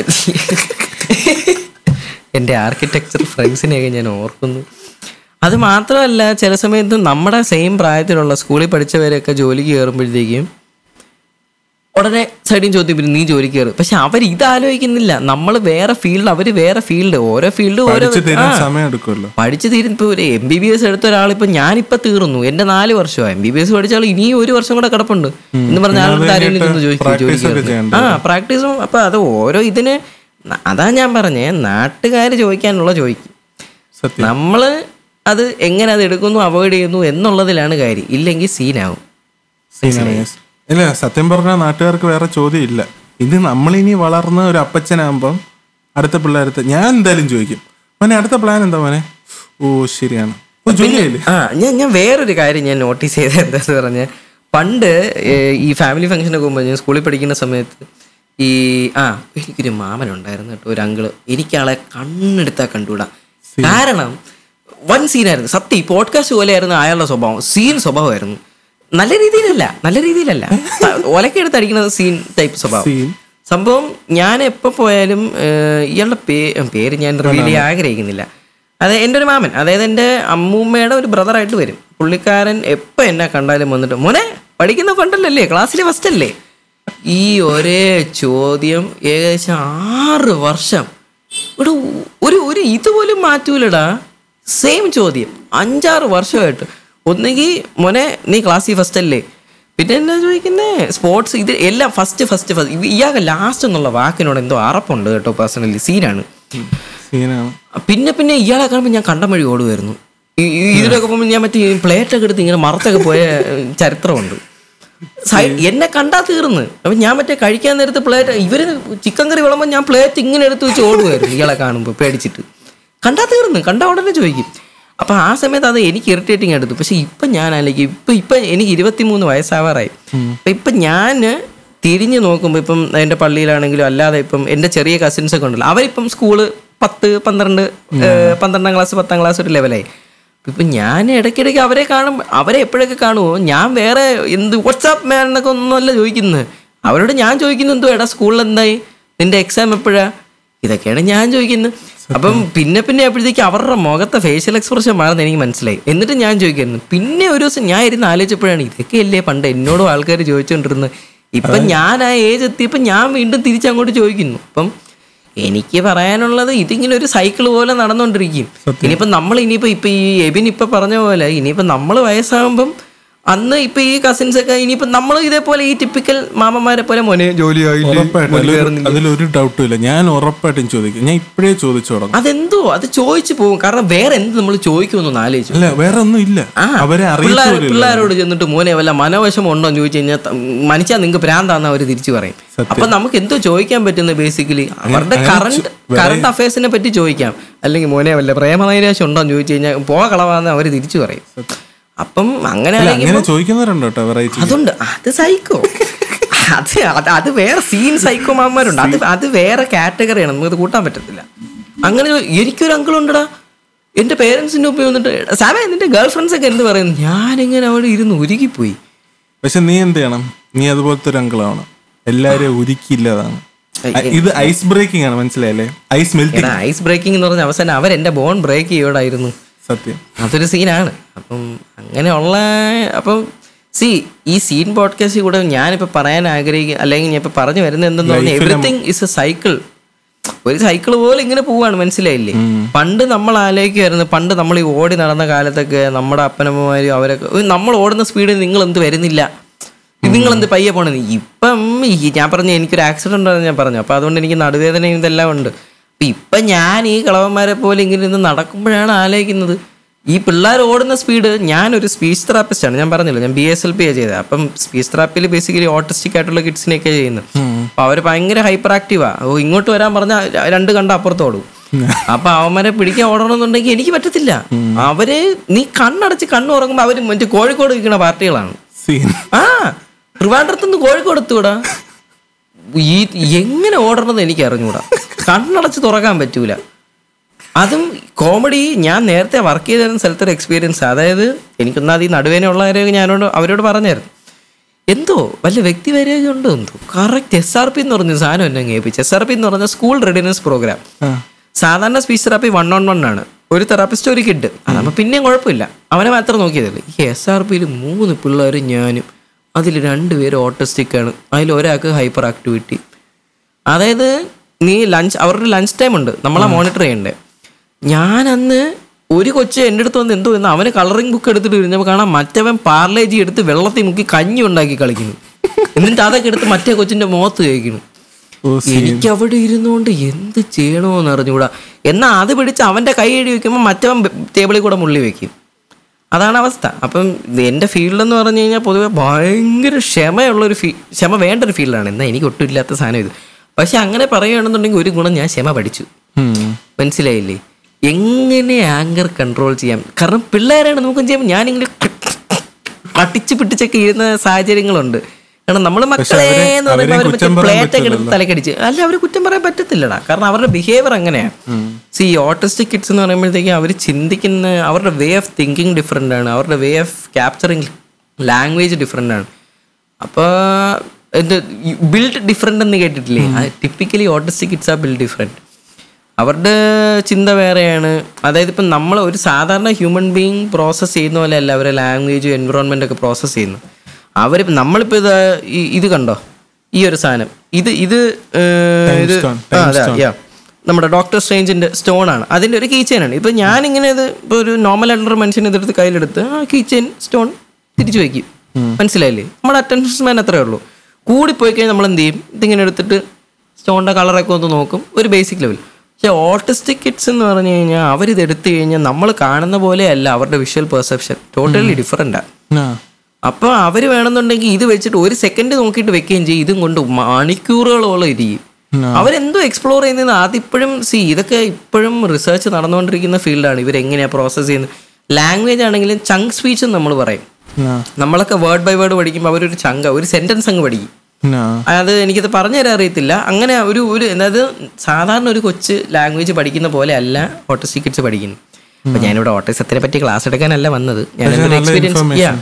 എൻ്റെ ആർക്കിടെക്ചർ ഫ്രണ്ട്സിനെയൊക്കെ ഞാൻ ഓർക്കുന്നു അത് മാത്രമല്ല ചില സമയത്ത് നമ്മുടെ സെയിം പ്രായത്തിലുള്ള സ്കൂളിൽ പഠിച്ചവരൊക്കെ ജോലിക്ക് കയറുമ്പോഴത്തേക്കും ഉടനെ സൈഡിൽ ചോദ്യം വരും നീ ജോലിക്ക് കയറും പക്ഷെ അവർ ഇത് ആലോചിക്കുന്നില്ല നമ്മൾ വേറെ ഫീൽഡ് അവർ വേറെ ഫീൽഡ് ഓരോ ഫീൽഡ് ഓരോ പഠിച്ചു തീരാൻ സമയം എടുക്കുമല്ലോ പഠിച്ചു തീരും ഇപ്പോൾ ഒരു എം ബി ബി എസ് എടുത്ത ഒരാൾ ഇപ്പൊ ഞാനിപ്പോ തീർന്നു എന്റെ നാല് വർഷമായി എം ബി ബി എസ് പഠിച്ച ആൾ ഇനിയും ഒരു വർഷം കൂടെ കിടപ്പുണ്ട് എന്ന് പറഞ്ഞ ആളുടെ ആരെയും നിന്ന് ചോദിക്കും practice ജോലിക്ക് ഒക്കെ കയറുന്നത്. ആ പ്രാക്ടീസും അപ്പൊ അത് ഓരോ ഇതിന് ന- അതാ ഞാൻ പറഞ്ഞേ നാട്ടുകാർ ചോദിക്കാനുള്ള ചോദിക്കും സത്യം നമ്മള് അത് എങ്ങനെ അത് എടുക്കുന്നു അവോയ്ഡ് ചെയ്യുന്നു എന്നുള്ളതിലാണ് കാര്യം ഇല്ലെങ്കിൽ സീനാവും സീനാണ് yes. ഇല്ല സത്യം പറഞ്ഞാൽ നാട്ടുകാർക്ക് വേറെ ചോദ്യം ഇല്ല ഇത് നമ്മളിനി വളർന്ന ഒരു അപ്പച്ചനാകുമ്പം അടുത്ത പിള്ളേരത്ത് ഞാൻ എന്തായാലും ചോദിക്കും മോനെ അടുത്ത പ്ലാൻ എന്താ മോനെ ഓ ശരിയാണ് ഓ ജോലിയായില്ലേ ആ ഞാൻ ഞാൻ വേറൊരു കാര്യം ഞാൻ നോട്ടീസ് ചെയ്തത് എന്താന്ന് പറഞ്ഞാൽ പണ്ട് ഏ, ഈ ഫാമിലി ഫംഗ്ഷനൊക്കെ പോകുമ്പോൾ ഞാൻ സ്കൂളിൽ പഠിക്കുന്ന സമയത്ത് ഈ ആ എനിക്കൊരു മാമൻ ഉണ്ടായിരുന്നു കേട്ടോ ഒരു അങ്കിള് എനിക്കാളെ കണ്ണെടുത്താൽ കണ്ടുകൂടാ കാരണം വൻ സീനായിരുന്നു സത്യം ഈ പോഡ്കാസ്റ്റ് പോലെയായിരുന്നു അയാളുടെ സ്വഭാവം സീൻ സ്വഭാവമായിരുന്നു നല്ല രീതിയിലല്ല നല്ല രീതിയിലല്ല ഒലക്കെടുത്ത് അടിക്കുന്നത് സീൻ ടൈപ്പ് സ്വഭാവം സീൻ സംഭവം ഞാൻ എപ്പോൾ പോയാലും ഏഹ്, ഇയാളുടെ പേ പേര് ഞാൻ റിവീൽ ചെയ്യാൻ ആഗ്രഹിക്കുന്നില്ല അത് എൻ്റെ ഒരു മാമൻ അതായത് എൻ്റെ അമ്മൂമ്മയുടെ ഒരു ബ്രദറായിട്ട് വരും പുള്ളിക്കാരൻ എപ്പോൾ എന്നെ കണ്ടാലും വന്നിട്ട് മോനെ പഠിക്കുന്ന ഫണ്ടല്ലേ ക്ലാസ്സിലെ ഫസ്റ്റ് അല്ലേ ഈ ഒരേ ചോദ്യം ഏകദേശം ആറ് വർഷം ഇവിടെ ഒരു ഒരു ഇതുപോലും മാറ്റൂലടാ സെയിം ചോദ്യം അഞ്ചാറ് വർഷമായിട്ട് ഒന്നുകിൽ മോനെ നീ ക്ലാസ്സിൽ ഫസ്റ്റ് അല്ലേ പിന്നെ എന്നാ ചോദിക്കുന്നേ സ്പോർട്സ് ഇത് എല്ലാം ഫസ്റ്റ് ഫസ്റ്റ് ഫസ്റ്റ് ഇയാൾക്ക് ലാസ്റ്റ് എന്നുള്ള വാക്കിനോട് എന്തോ അറപ്പുണ്ട് കേട്ടോ പേഴ്സണലി സീനാണ് സീനാണ് പിന്നെ പിന്നെ ഇയാളെ കാണുമ്പോൾ ഞാൻ കണ്ടം വഴി ഓടുമായിരുന്നു ഈ- ഈ ഇതിലൊക്കെ പോകുമ്പോൾ ഞാൻ മറ്റേ പ്ലേറ്റൊക്കെ എടുത്ത് ഇങ്ങനെ മറത്തൊക്കെ പോയ ഏഹ്, ചരിത്രമുണ്ട് സൈ- എന്നെ കണ്ടാ തീർന്ന് അപ്പൊ ഞാൻ മറ്റേ കഴിക്കാൻ നേരത്ത് പ്ലേറ്റ് ഇവര് ചിക്കൻ കറി വിളമ്പോ ഞാൻ പ്ലേറ്റ് ഇങ്ങനെ എടുത്ത് വെച്ച് ഓടുമായിരുന്നു ഇയാളെ കാണുമ്പോൾ പേടിച്ചിട്ട് കണ്ടാ തീർന്ന് കണ്ട ഉടനെ ചോദിക്കും അപ്പൊ ആ സമയത്ത് അത് എനിക്ക് ഇറിറ്റേറ്റിംഗ് എടുത്തു പക്ഷെ ഇപ്പൊ ഞാൻ അല്ലെങ്കിൽ ഇപ്പൊ ഇപ്പൊ എനിക്ക് ഇരുപത്തിമൂന്ന് വയസ്സാവാറായി അപ്പൊ ഇപ്പൊ ഞാൻ തിരിഞ്ഞു നോക്കുമ്പോൾ ഇപ്പം എൻ്റെ പള്ളിയിലാണെങ്കിലും അല്ലാതെ ഇപ്പം എൻ്റെ ചെറിയ കസിൻസ് ഒക്കെ ഉണ്ടല്ലോ അവരിപ്പം സ്കൂള് പത്ത് പന്ത്രണ്ട് ഏഹ്, പന്ത്രണ്ടാം ക്ലാസ് പത്താം ക്ലാസ് ഒരു ലെവലായി ഇപ്പം ഞാൻ ഇടയ്ക്കിടയ്ക്ക് അവരെ കാണും അവരെ എപ്പോഴൊക്കെ കാണുമോ ഞാൻ വേറെ എന്ത് വാട്സാപ്പ് മാൻ എന്നൊക്കെ ഒന്നുമല്ല ചോദിക്കുന്നത് അവരോട് ഞാൻ ചോദിക്കുന്നത് എന്തോ എടാ സ്കൂളിൽ എന്തായി നിന്റെ എക്സാം എപ്പോഴാ ഇതൊക്കെയാണ് ഞാൻ ചോദിക്കുന്നത് അപ്പം പിന്നെ പിന്നെ അപ്പോഴത്തേക്ക് അവരുടെ മുഖത്തെ ഫേഷ്യൽ എക്സ്പ്രഷൻ മാറുന്ന എനിക്ക് മനസ്സിലായി എന്നിട്ട് ഞാൻ ചോദിക്കായിരുന്നു പിന്നെ ഒരു ദിവസം ഞാൻ ഇരുന്ന് ആലോചിച്ചപ്പോഴാണ് ഇതൊക്കെയല്ലേ പണ്ട് എന്നോടും ആൾക്കാർ ചോദിച്ചുകൊണ്ടിരുന്നത് ഇപ്പം ഞാൻ ആ ഏജ് എത്തിയപ്പോൾ ഞാൻ വീണ്ടും തിരിച്ചങ്ങോട്ട് ചോദിക്കുന്നു അപ്പം എനിക്ക് പറയാനുള്ളത് ഇതിങ്ങനെ ഒരു സൈക്കിൾ പോലെ നടന്നുകൊണ്ടിരിക്കും ഇനിയിപ്പം നമ്മൾ ഇനിയിപ്പോൾ ഇപ്പം ഈ എബിൻ ഇപ്പം പറഞ്ഞ പോലെ ഇനിയിപ്പം നമ്മൾ വയസ്സാകുമ്പം അന്ന് ഇപ്പം ഈ കസിൻസ് ഒക്കെ ഇനിയിപ്പം നമ്മൾ ഇതേപോലെ ഈ ടിപ്പിക്കൽ മാമന്മാരെ പോലെ മോനെ ജോലിയായില്ലേ ഉറപ്പായിട്ടും അതിലൊരു- അതിലൊരു ഡൗട്ടും ഇല്ല ഞാൻ ഉറപ്പായിട്ടും ചോദിക്കും ഞാൻ ഇപ്പോഴേ ചോദിച്ചു തുടങ്ങും അതെന്തോ അത് ചോദിച്ചു പോകും കാരണം വേറെ എന്ത് നമ്മൾ ചോദിക്കുമെന്നൊന്ന് ആലോചിച്ചു അല്ല വേറെ ഒന്നും ഇല്ല ആ, അവരെ പിള്ളേർ അറിയിച്ചില്ല പിള്ളേരോട് ചെന്നിട്ട് മോനെ വല്ല മനോവശം ഉണ്ടോ എന്ന് ചോദിച്ചു കഴിഞ്ഞാൽ മനുഷ്യ നിങ്ങൾക്ക് ഭ്രാന്താന്ന് അവർ തിരിച്ചു പറയും അപ്പൊ നമുക്ക് എന്തോ ചോദിക്കാൻ പറ്റുന്നത് ബേസിക്കലി അവരുടെ കറണ്ട് കറണ്ട് അഫയേഴ്സിനെ പറ്റി ചോദിക്കാം അല്ലെങ്കിൽ മോനെ വല്ല പ്രേമനൈരാശം ഉണ്ടോ എന്ന് ചോദിച്ചു കഴിഞ്ഞാൽ പോ കളവാന്ന് അവർ തിരിച്ചു പറയും അപ്പം അങ്ങനെ അല്ല അല്ലെങ്കിൽ അങ്ങനെ ചോദിക്കുന്നവരുണ്ട് കേട്ടോ വെറൈറ്റി അതുണ്ട് അത് സൈക്കോ അത് അത് അത് വേറെ സീൻ സൈക്കോ മാന്മാരുണ്ട് അത് അത് വേറെ കാറ്റഗറിയാണ് നമുക്കത് കൂട്ടാൻ പറ്റത്തില്ല അങ്ങനെ ഒരു- എനിക്കൊരു അങ്കിൾ ഉണ്ടടാ എന്റെ പേരൻസിന്റെ ഒപ്പം വന്നിട്ട് സാമേ നിന്റെ ഗേൾ ഫ്രണ്ട്സ് ഒക്കെ എന്ത് പറയുന്നു ഞാനിങ്ങനെ അവിടെ ഇരുന്ന് ഉരുകിപ്പോയി പക്ഷെ നീ എന്ത് ചെയ്യണം നീ അതുപോലത്തെ ഒരു അങ്കിളാണ് എല്ലാരെയും ഉരുക്കിയില്ലതാണ് ഇത് ഐസ് ബ്രേക്കിംഗ് ആണ് മനസ്സിലായല്ലേ ഐസ് മെൽറ്റിംഗ് എടാ ഐസ് ബ്രേക്കിംഗ് എന്ന് പറഞ്ഞ അവസാനം അവരെന്റെ ബോൺ ബ്രേക്ക് ചെയ്യോടായിരുന്നു സത്യം അതൊരു സീനാണ് അപ്പം അങ്ങനെയുള്ള അപ്പം സി ഈ സീൻ പോഡ്കാസ്റ്റിൽ കൂടെ ഞാനിപ്പോൾ പറയാൻ ആഗ്രഹിക്കുക അല്ലെങ്കിൽ ഞാൻ ഇപ്പോൾ പറഞ്ഞു വരുന്നത് എന്തെന്ന് പറഞ്ഞാൽ എവറിത്തിങ് ഇസ് എ സൈക്കിൾ ഒരു സൈക്കിൾ പോലെ ഇങ്ങനെ പോവാണ് മനസ്സിലായില്ലേ പണ്ട് നമ്മൾ ആലോചിക്കുമായിരുന്നു പണ്ട് നമ്മൾ ഈ ഓടി നടന്ന കാലത്തൊക്കെ നമ്മുടെ അപ്പനമ്മമാരും അവരൊക്കെ "ഉയ്, നമ്മൾ ഓടുന്ന സ്പീഡിൽ നിങ്ങൾ എന്ത് വരുന്നില്ല നിങ്ങൾ എന്ത് പയ്യെ പോണെന്ന് ഇപ്പം ഈ ഞാൻ പറഞ്ഞ എനിക്കൊരു ആക്സിഡന്റ് ഉണ്ടെന്ന് ഞാൻ പറഞ്ഞു അപ്പൊ അതുകൊണ്ട് എനിക്ക് നടുവേദനയും ഇതെല്ലാം ഉണ്ട് അപ്പൊ ഇപ്പൊ ഞാൻ ഈ കളവന്മാരെ പോലെ ഇങ്ങനെ ഇരുന്ന് നടക്കുമ്പോഴാണ് ആലോചിക്കുന്നത് ഈ പിള്ളേർ ഓടുന്ന സ്പീഡ് ഞാനൊരു സ്പീച്ച് തെറാപ്പിസ്റ്റ് ആണ് ഞാൻ പറഞ്ഞില്ല ഞാൻ ബി എസ് എൽ പി ചെയ്തത് അപ്പം സ്പീച്ച് തെറാപ്പിയിൽ ബേസിക്കലി ഓട്ടിസ്റ്റിക് ആയിട്ടുള്ള കിഡ്സിനെയൊക്കെ ചെയ്യുന്നത് അപ്പൊ അവര് ഭയങ്കര ഹൈപ്പർ ആക്റ്റീവാ ഓ ഇങ്ങോട്ട് വരാൻ പറഞ്ഞാൽ രണ്ട് കണ്ട അപ്പുറത്ത് ഓടും അപ്പൊ അവന്മാരെ പിടിക്കാൻ ഓടണമെന്നുണ്ടെങ്കിൽ എനിക്ക് പറ്റത്തില്ല അവര് നീ കണ്ണടച്ച് കണ്ണു ഉറങ്ങുമ്പോൾ അവര് മറ്റേ കോഴിക്കോട് നിൽക്കുന്ന പാർട്ടികളാണ് സീൻ ആ ട്രിവാൻഡ്രത്ത് നിന്ന് കോഴിക്കോട് എത്തൂടാ ഈ എങ്ങനെ ഓടണമെന്ന് എനിക്ക് അറിഞ്ഞൂടാ കണ്ണടച്ച് തുറക്കാൻ പറ്റൂല അതും കോമഡി ഞാൻ നേരത്തെ വർക്ക് ചെയ്തിരുന്ന സ്ഥലത്തൊരു എക്സ്പീരിയൻസ് അതായത് എനിക്കൊന്നാത് ഈ നടുവേനുള്ളവരെ ഞാനോട് അവരോട് പറഞ്ഞായിരുന്നു എന്തോ വല്ല വ്യക്തിവൈരാഗ്യം ഉണ്ടോ എന്തോ കറക്റ്റ് എസ് ആർ പി എന്ന് പറഞ്ഞ സാധനം എന്നെ കേൾപ്പിച്ചു എസ് ആർ പി എന്ന് പറഞ്ഞ സ്കൂൾ റെഡിനെസ് പ്രോഗ്രാം സാധാരണ speech therapy one on one ആണ് ഒരു തെറാപ്പിസ്റ്റ് ഒരു കിഡ് അതാകുമ്പോൾ പിന്നെയും കുഴപ്പമില്ല അവനെ മാത്രം നോക്കിയതല്ലേ ഈ എസ് ആർ പിയിൽ മൂന്ന് പിള്ളേരും ഞാനും അതിൽ രണ്ടുപേരും ഓട്ടിസ്റ്റിക് ആണ് അതിൽ ഒരാൾക്ക് ഹൈപ്പർ ആക്ടിവിറ്റി അതായത് നീ ലഞ്ച് അവരുടെ ലഞ്ച് ടൈം ഉണ്ട് നമ്മളെ മോണിറ്റർ ചെയ്യണ്ടേ ഞാൻ അന്ന് ഒരു കൊച്ച് എൻ്റെ അടുത്ത് വന്ന് എന്തോ എന്ന് അവന് കളറിംഗ് ബുക്ക് എടുത്തിട്ട് ഇരുന്നപ്പോൾ കാണാം മറ്റവൻ പാർലേജി എടുത്ത് വെള്ളത്തിൽ മുക്കി കഞ്ഞി ഉണ്ടാക്കി കളിക്കുന്നു എന്നിട്ട് അതൊക്കെ എടുത്ത് മറ്റേ കൊച്ചിന്റെ മുഖത്ത് കഴിക്കുന്നു ഓ എനിക്ക് അവിടെ ഇരുന്നുകൊണ്ട് എന്ത് ചെയ്യണമെന്ന് അറിഞ്ഞുകൂടാ എന്നാ അത് പിടിച്ച് അവന്റെ കൈ എഴുതി വെക്കുമ്പോൾ മറ്റവൻ ടേബിളിൽ കൂടെ മുള്ളി വെക്കും അതാണ് അവസ്ഥ അപ്പം എൻ്റെ ഫീൽഡ് എന്ന് പറഞ്ഞു കഴിഞ്ഞാൽ പൊതുവെ ഭയങ്കര ക്ഷമയുള്ളൊരു ഫീ ക്ഷമ വേണ്ട ഒരു ഫീൽഡാണ് എന്നാൽ എനിക്ക് ഒട്ടും ഇല്ലാത്ത സാധനം ഇത് പക്ഷെ അങ്ങനെ പറയുകയാണെന്നുണ്ടെങ്കിൽ ഒരു ഗുണം ഞാൻ ക്ഷമ പഠിച്ചു മനസ്സിലായില്ലേ എങ്ങനെ ആങ്കർ കൺട്രോൾ ചെയ്യാം കാരണം പിള്ളേരാണ് നമുക്കും ചെയ്യാം ഞാനിങ്ങനെ കട്ടിച്ച് പിടിച്ചൊക്കെ ഇരുന്ന സാഹചര്യങ്ങളുണ്ട് കാരണം നമ്മൾ മക്കളെ അവരെ- എന്ന് പറയുമ്പോൾ അവരെ അവർ കുറ്റം മറ്റേ പറയാൻ പ്ലേറ്റ് ഒക്കെ എടുത്ത് തലക്കടിച്ച് അല്ല അവർ കുറ്റം പറയാൻ പറ്റത്തില്ലടാ കാരണം അവരുടെ ബിഹേവിയർ അങ്ങനെയാണ് സി ഓട്ടിസ്റ്റിക് കിഡ്സ് എന്ന് പറയുമ്പോഴത്തേക്ക് അവർ ചിന്തിക്കുന്ന അവരുടെ വേ ഓഫ് തിങ്കിങ് ഡിഫറെൻ്റ് ആണ് അവരുടെ way of capturing language different ആണ് അപ്പോൾ എന്ത് ബിൽഡ് ഡിഫറെൻ്റ് എന്ന് കേട്ടിട്ടില്ലേ ടിപ്പിക്കലി ഓട്ടിസ്റ്റിക് കിഡ്സ് ആ ബിൽഡ് ഡിഫറെൻറ്റ് അവരുടെ ചിന്ത വേറെയാണ് അതായത് ഇപ്പം നമ്മൾ ഒരു സാധാരണ ഹ്യൂമൻ ബീങ് പ്രോസസ്സ് ചെയ്യുന്ന പോലെ അല്ല അവരെ ലാംഗ്വേജ് എൻവിറോൺമെൻ്റ് ഒക്കെ പ്രോസസ്സ് ചെയ്യുന്നു അവർ നമ്മളിപ്പോൾ ഇത് ഈ- ഇത് കണ്ടോ ഈ ഒരു സാധനം ഇത് ഇത് ഏർ, ഇത് stone, ആ, അതെ, yeah. നമ്മുടെ ഡോക്ടർ സ്ട്രേഞ്ചിന്റെ സ്റ്റോൺ ആണ് അതിന്റെ ഒരു കീ ചെയിൻ ആണ് ഇപ്പൊ ഞാൻ ഇങ്ങനെ ഇത് ഇപ്പൊ ഒരു നോർമൽ ആയിട്ടുള്ള മനുഷ്യൻ ഇതെടുത്ത് കയ്യിലെടുത്ത് ആ കീ ചെയിൻ സ്റ്റോൺ തിരിച്ചു വെക്കും മനസ്സിലായില്ലേ നമ്മുടെ അറ്റൻഷൻ സ്പാൻ അത്രേ ഉള്ളൂ കൂടിപ്പോയി കഴിഞ്ഞാൽ നമ്മൾ എന്ത് ചെയ്യും ഇതിങ്ങനെ എടുത്തിട്ട് സ്റ്റോണിന്റെ കളറൊക്കെ ഒന്ന് നോക്കും ഒരു ബേസിക് ലെവൽ പക്ഷെ ഓട്ടിസ്റ്റിക് കിഡ്സ് എന്ന് പറഞ്ഞു കഴിഞ്ഞാൽ അവരിത് എടുത്തു കഴിഞ്ഞാൽ നമ്മൾ കാണുന്ന പോലെയല്ല അവരുടെ വിഷ്വൽ പെർസെപ്ഷൻ ടോട്ടലി ഡിഫറെൻ്റാണ് ആ അപ്പോൾ അവർ വേണമെന്നുണ്ടെങ്കിൽ ഇത് വെച്ചിട്ട് ഒരു സെക്കൻഡ് നോക്കിയിട്ട് വെക്കുകയും ചെയ്യും ഇതും കൊണ്ട് മണിക്കൂറുകളോളം ഇരിക്കും അവരെന്തോ എക്സ്പ്ലോർ ചെയ്യുന്നത് അതിപ്പോഴും സി ഇതൊക്കെ ഇപ്പോഴും റിസർച്ച് നടന്നുകൊണ്ടിരിക്കുന്ന ഫീൽഡാണ് ഇവരെങ്ങനെയാണ് പ്രോസസ്സ് ചെയ്യുന്നത് ലാംഗ്വേജ് ആണെങ്കിലും ചങ്ക് സ്പീച്ച് എന്ന് നമ്മൾ പറയും ആ നമ്മളൊക്കെ വേർഡ് ബൈ വേർഡ് പഠിക്കുമ്പോൾ അവരൊരു ചങ്ക ഒരു സെന്റൻസ് അങ്ങ് പഠിക്കും ആ അത് എനിക്കത് പറഞ്ഞു തരാൻ അറിയത്തില്ല അങ്ങനെ ഒരു ഒരു അതായത് സാധാരണ ഒരു കൊച്ച് ലാംഗ്വേജ് പഠിക്കുന്ന പോലെ അല്ല ഓട്ടിസ്റ്റിക് കിഡ്സ് പഠിക്കുന്നത് അപ്പൊ ഞാനിവിടെ ഓട്ടിസത്തിനെ പറ്റി ക്ലാസ് എടുക്കാനല്ല വന്നത് ഞാൻ പക്ഷേ എൻ്റെ നല്ല experience information.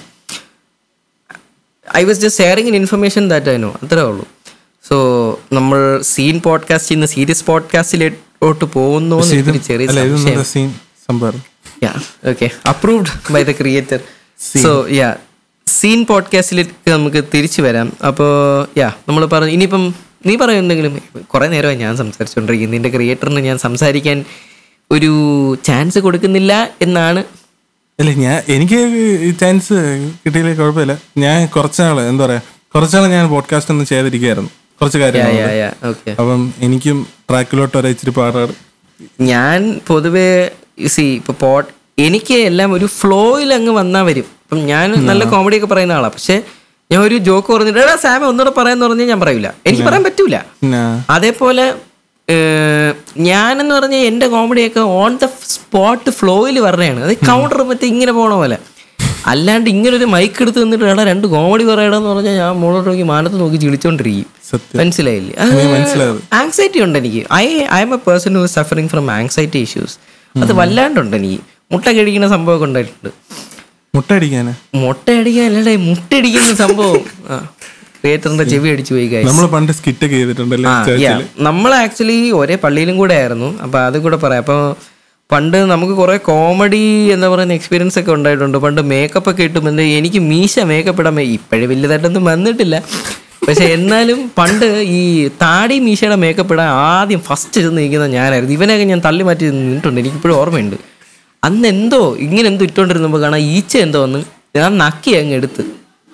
I was just sharing information that I know അത്രേ ഉള്ളൂ സോ നമ്മൾ സീൻ പോഡ്കാസ്റ്റ് ഇന്ന് സീരിയസ് പോഡ്കാസ്റ്റിലോട്ട് പോകുന്നു എന്ന് ഇത് എനിക്കൊരു ചെറിയ അല്ല ഇത് സംശയം നല്ല സീൻ സംഭവം okay approved by the creator so yeah scene പോഡ്കാസ്റ്റിലേക്ക് നമുക്ക് തിരിച്ചു വരാം അപ്പോൾ യാ നമ്മൾ പറഞ്ഞു ഇനിയിപ്പം നീ പറയും എന്തെങ്കിലും കുറേ നേരമായി ഞാൻ സംസാരിച്ചുകൊണ്ടിരിക്കുന്നു നിന്റെ ക്രിയേറ്ററിന് ഞാൻ സംസാരിക്കാൻ ഒരു ചാൻസ് കൊടുക്കുന്നില്ല എന്നാണ് അല്ല ഞാൻ എനിക്ക് ചാൻസ് കിട്ടിയില്ല കുഴപ്പമില്ല ഞാൻ കുറച്ചാള് എന്താ പറയാ കുറച്ചാള് ഞാൻ പോഡ്കാസ്റ്റ് ഒന്നും ചെയ്തിരിക്കുകയായിരുന്നു കുറച്ച് കാര്യങ്ങൾ യാ യാ ഓക്കെ അപ്പം എനിക്കും ട്രാക്കിലോട്ട് വരെ ഇച്ചിരി പാടാണ് ഞാൻ പൊതുവേ സി ഇപ്പൊ പോട്ട് എനിക്ക് എല്ലാം ഒരു ഫ്ലോയിൽ അങ്ങ് വന്നാൽ വരും ഇപ്പം ഞാൻ നല്ല കോമഡി ഒക്കെ പറയുന്ന ആളാണ് പക്ഷെ ഞാൻ ഒരു ജോക്ക് പറഞ്ഞിട്ട് എടാ സാമ ഒന്നുകൂടെ പറയാന്ന് പറഞ്ഞാൽ ഞാൻ പറയൂല എനിക്ക് പറയാൻ പറ്റൂല പിന്നെ അതേപോലെ ഏഹ്, ഞാനെന്ന് പറഞ്ഞാൽ എൻ്റെ കോമഡിയൊക്കെ ഓൺ ദ സ്പോട്ട് ഫ്ലോയിൽ പറഞ്ഞതാണ് അത് കൗണ്ടർ മറ്റേ ഇങ്ങനെ പോണ പോലെ അല്ലാണ്ട് ഇങ്ങനെ ഒരു മൈക്ക് എടുത്ത് നിന്നിട്ട് എടാ രണ്ട് കോമഡി പറയണമെന്ന് പറഞ്ഞാൽ ഞാൻ മുകളോട്ട് നോക്കി മാനത്ത് നോക്കി ചിളിച്ചോണ്ടിരിക്കും സത്യം മനസ്സിലായില്ലേ മനസ്സിലായത് ആങ്സൈറ്റി ഉണ്ട് എനിക്ക് I I'm a person who suffering from anxiety issues അത് വല്ലാണ്ടുണ്ട് എനിക്ക് മുട്ട കഴിക്കുന്ന സംഭവമൊക്കെ ഉണ്ടായിട്ടുണ്ട് മുട്ട അടിക്കാന് മുട്ട അടിക്കാൻ അല്ലടേ മുട്ടടിക്കുന്ന സംഭവം ക്രിയേറ്ററിന്റെ ചെവി അടിച്ചു പോയി guys. നമ്മൾ പണ്ട് സ്കിറ്റ് ഒക്കെ ചെയ്തിട്ടുണ്ടല്ലേ ആ, yeah. നമ്മൾ ആക്ച്വലി ഒരേ പള്ളിയിലും കൂടെ ആയിരുന്നു അപ്പൊ അത് കൂടെ പറയാം അപ്പൊ പണ്ട് നമുക്ക് കുറെ കോമഡി എന്താ പറയുന്ന എക്സ്പീരിയൻസ് ഒക്കെ ഉണ്ടായിട്ടുണ്ട് പണ്ട് മേക്കപ്പ് ഒക്കെ ഇട്ടും എന്ത് എനിക്ക് മീശ മേക്കപ്പ് ഇടാൻ ഇപ്പോഴും വലുതായിട്ടൊന്നും വന്നിട്ടില്ല പക്ഷെ എന്നാലും പണ്ട് ഈ താടി മീശയുടെ മേക്കപ്പ് ഇടാൻ ആദ്യം ഫസ്റ്റ് ചെന്ന് നിൽക്കുന്ന ഞാനായിരുന്നു ഇവനെയൊക്കെ ഞാൻ തള്ളി മാറ്റി നിന്നിട്ടുണ്ട് എനിക്കിപ്പോഴും ഓർമ്മയുണ്ട് അന്ന് എന്തോ ഇങ്ങനെ എന്തോ ഇട്ടുകൊണ്ടിരുന്നപ്പോൾ കാണാം ഈച്ച എന്തോ വന്ന് ഞാൻ നക്കി അങ്ങ് എടുത്ത്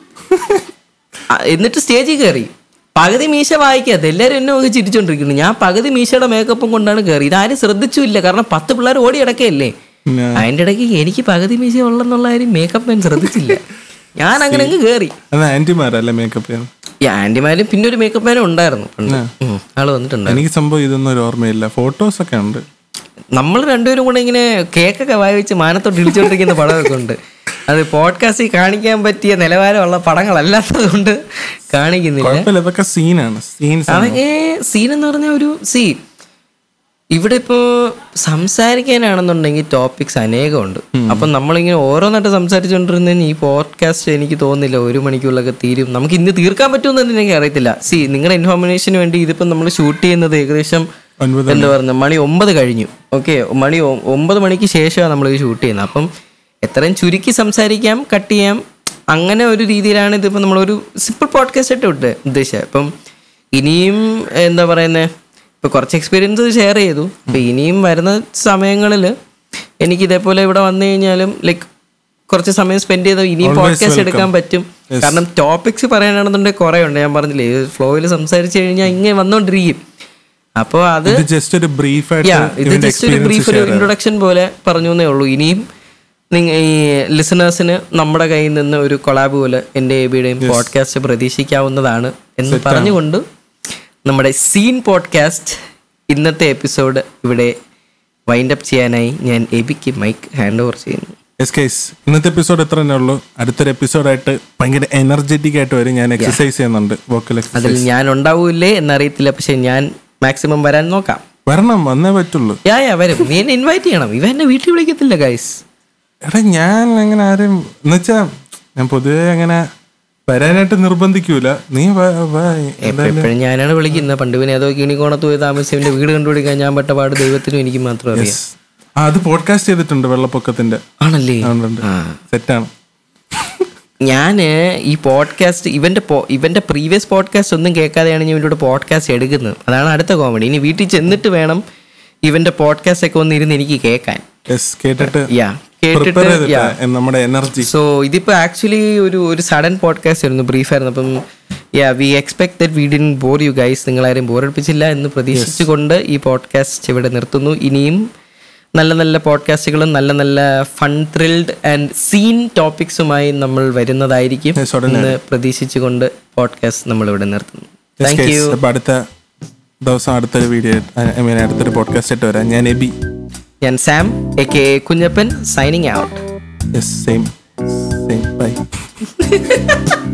ആ, എന്നിട്ട് സ്റ്റേജിൽ കയറി പകുതി മീശ വായിക്കാത്ത എല്ലാവരും എന്നെ നോക്കി ചിരിച്ചോണ്ടിരിക്കുന്നു ഞാൻ പകുതി മീശയുടെ മേക്കപ്പും കൊണ്ടാണ് കയറി ഇതാരും ശ്രദ്ധിച്ചില്ല കാരണം പത്ത് പിള്ളേർ ഓടി കിടക്കയല്ലേ പിന്നെ അതിൻ്റെ ഇടയ്ക്ക് എനിക്ക് പകുതി മീശ ഉള്ളെന്നുള്ള കാര്യം മേക്കപ്പ് ഞാൻ ശ്രദ്ധിച്ചില്ല ഞാൻ അങ്ങനെ അങ്ങ് കയറി അത് ആന്റിമാരല്ലേ മേക്കപ്പ് ചെയ്യാൻ ഈ ആൻറ്റിമാരും പിന്നെ ഒരു മേക്കപ്പ് മാനും ഉണ്ടായിരുന്നു പണ്ട് ഉം, ആള് വന്നിട്ടുണ്ടായിരുന്നു എനിക്ക് സംഭവം ഇതൊന്നും ഒരു ഓർമ്മയില്ല ഫോട്ടോസ് ഒക്കെ ഉണ്ട് നമ്മൾ രണ്ടുപേരും കൂടെ ഇങ്ങനെ കേക്കൊക്കെ വായിച്ച് മാനത്തോട്ട് ഇടിച്ചോണ്ടിരിക്കുന്ന പടമൊക്കെ ഉണ്ട് അത് പോഡ്കാസ്റ്റിൽ കാണിക്കാൻ പറ്റിയ നിലവാരമുള്ള പടങ്ങളല്ലാത്തത് കൊണ്ട് കാണിക്കുന്നില്ല കുഴപ്പമില്ല ഇതൊക്കെ സീനാണ് സീൻസ് അതൊക്കെ സീൻ എന്ന് പറഞ്ഞ ഒരു സീ ഇവിടെ ഇപ്പോൾ സംസാരിക്കാനാണെന്നുണ്ടെങ്കിൽ ടോപ്പിക്സ് അനേകമുണ്ട് അപ്പം നമ്മളിങ്ങനെ ഓരോന്നായിട്ട് സംസാരിച്ചുകൊണ്ടിരുന്നതിന് ഈ പോഡ്കാസ്റ്റ് എനിക്ക് തോന്നുന്നില്ല ഒരു മണിക്കൂറിലൊക്കെ തീരും നമുക്ക് ഇന്ന് തീർക്കാൻ പറ്റുമെന്ന് എനിക്ക് അറിയത്തില്ല സി നിങ്ങളുടെ ഇൻഫോർമേഷന് വേണ്ടി ഇതിപ്പം നമ്മൾ ഷൂട്ട് ചെയ്യുന്നത് ഏകദേശം ഒൻപത് എന്താ പറയുക മണി ഒമ്പത് കഴിഞ്ഞു ഓക്കെ മണി ഒ- ഒമ്പത് മണിക്ക് ശേഷമാണ് നമ്മൾ ഇത് ഷൂട്ട് ചെയ്യുന്നത് അപ്പം എത്രയും ചുരുക്കി സംസാരിക്കാം കട്ട് ചെയ്യാം അങ്ങനെ ഒരു രീതിയിലാണ് ഇതിപ്പോൾ നമ്മളൊരു സിമ്പിൾ പോഡ്കാസ്റ്റ് ആയിട്ട് വിട്ട് ഉദ്ദേശിച്ചത് അപ്പം ഇനിയും എന്താ പറയുന്നത് ഇപ്പോൾ കുറച്ച് എക്സ്പീരിയൻസ് ഷെയർ ചെയ്തു അപ്പം ഇനിയും വരുന്ന സമയങ്ങളിൽ എനിക്ക് ഇതേപോലെ ഇവിടെ വന്നു കഴിഞ്ഞാലും ലൈക്ക് കുറച്ച് സമയം സ്പെൻഡ് ചെയ്ത് ഇനിയും പോഡ്കാസ്റ്റ് എടുക്കാൻ പറ്റും കാരണം ടോപ്പിക്സ് പറയാനാണെന്നുണ്ടെങ്കിൽ കുറേ ഉണ്ട് ഞാൻ പറഞ്ഞില്ലേ ഫ്ലോയിൽ സംസാരിച്ച് കഴിഞ്ഞാൽ ഇങ്ങനെ വന്നുകൊണ്ടിരിക്കും അപ്പോൾ അത് ഇത് ജസ്റ്റ് ഒരു ബ്രീഫ് യാ ആയിട്ട് ഇത് ഇതിന്റെ ജസ്റ്റ് ഒരു ബ്രീഫ് ഒരു ഇൻട്രൊഡക്ഷൻ പോലെ പറഞ്ഞു എന്നേ ഉള്ളൂ ഇനിയും നിങ്ങ ഈ ലിസണേഴ്സിന് നമ്മുടെ കയ്യിൽ നിന്ന് ഒരു കൊളാബ് പോലെ എൻ്റെ എബിയുടെയും പോഡ്കാസ്റ്റ് പ്രതീക്ഷിക്കാവുന്നതാണ് എന്ന് പറഞ്ഞുകൊണ്ട് നമ്മുടെ സീൻ പോഡ്കാസ്റ്റ് ഇന്നത്തെ എപ്പിസോഡ് ഇവിടെ വൈൻഡ് അപ്പ് ചെയ്യാനായി ഞാൻ എബിക്ക് മൈക്ക് ഹാൻഡ് ഓവർ ചെയ്യുന്നു എസ് കേസ് ഇന്നത്തെ എപ്പിസോഡ് എത്ര തന്നെ ഉള്ളൂ അടുത്തൊരു എപ്പിസോഡായിട്ട് ഭയങ്കര എനർജറ്റിക് ആയിട്ട് വരും ഞാൻ എക്സസൈസ് ചെയ്യുന്നുണ്ട് വോക്കൽ അതിൽ എക്സസൈസ് ഞാൻ ഉണ്ടാവൂലേ എന്നറിയത്തില്ല പക്ഷെ ഞാൻ മാക്സിമം വരാൻ നോക്കാം വരണം വന്നേ പറ്റുള്ളൂ യാ യാ വരും നീ എന്നെ ഇൻവൈറ്റ് ചെയ്യണം ഇവ എന്നെ വീട്ടിൽ വിളിക്കത്തില്ല ഗൈസ് എടാ ഞാൻ അങ്ങനെ ആരും എന്നുവെച്ചാ ഞാൻ പൊതുവെ അങ്ങനെ വരാനായിട്ട് നിർബന്ധിക്കൂല നീ വാ, വാ, എന്തായാലും എപ്പോഴും ഞാനാണ് വിളിക്കുന്നത് പണ്ട് പിന്നെ ഏതോ കിണിക്കോണത്ത് പോയി താമസിച്ചവന്റെ വീട് കണ്ടുപിടിക്കാൻ ഞാൻ പെട്ട പാട് ദൈവത്തിനും എനിക്ക് മാത്രം അറിയാം ആ അത് പോഡ്കാസ്റ്റ് ചെയ്തിട്ടുണ്ട് വെള്ളപ്പൊക്കത്തിന്റെ ആണല്ലേ അതുകൊണ്ട് ആ. സെറ്റാണ് ഞാൻ ഈ പോഡ്കാസ്റ്റ് ഇവന്റെ പോ- ഇവന്റെ പ്രീവിയസ് പോഡ്കാസ്റ്റ് ഒന്നും കേൾക്കാതെയാണ് ഞാൻ ഇവൻ്റെ പോഡ്കാസ്റ്റ് എടുക്കുന്നത് അതാണ് അടുത്ത കോമഡി ഇനി വീട്ടിൽ ചെന്നിട്ട് വേണം ഇവന്റെ പോഡ്കാസ്റ്റ് ഒക്കെ വന്നിരുന്ന് എനിക്ക് കേൾക്കാൻ യെസ് കേട്ടിട്ട് യാ കേട്ടിട്ട് പ്രിപ്പയർ ചെയ്തിട്ട് യാ നമ്മുടെ എനർജി സോ ഇതിപ്പോ ആക്ച്വലി ഒരു ഒരു സഡൻ പോഡ്കാസ്റ്റ് ആയിരുന്നു ബ്രീഫ് ആയിരുന്നു അപ്പം yeah we expect that we didn't bore you guys നിങ്ങളാരും ബോറടിപ്പിച്ചില്ല എന്ന് പ്രതീക്ഷിച്ചുകൊണ്ട് ഈ പോഡ്കാസ്റ്റ് ഇവിടെ നിർത്തുന്നു ഇനിയും നല്ല നല്ല പോഡ്കാസ്റ്റുകളും നല്ല നല്ല ഫൺ ത്രിൽഡ് ആൻഡ് സീൻ ടോപ്പിക്സുമായി നമ്മൾ വരുന്നതായിരിക്കും Yes, ഉടനെ. എന്ന് പ്രതീക്ഷിച്ചുകൊണ്ട് പോഡ്കാസ്റ്റ് നമ്മൾ ഇവിടെ നിർത്തുന്നു താങ്ക് യു അപ്പൊ അടുത്ത ദിവസം അടുത്തൊരു വീഡിയോ ഐ മീൻ അടുത്തൊരു പോഡ്കാസ്റ്റ് ആയിട്ട് വരാം ഞാൻ എബി ഞാൻ Sam A K Kunjappan signing out yes same same by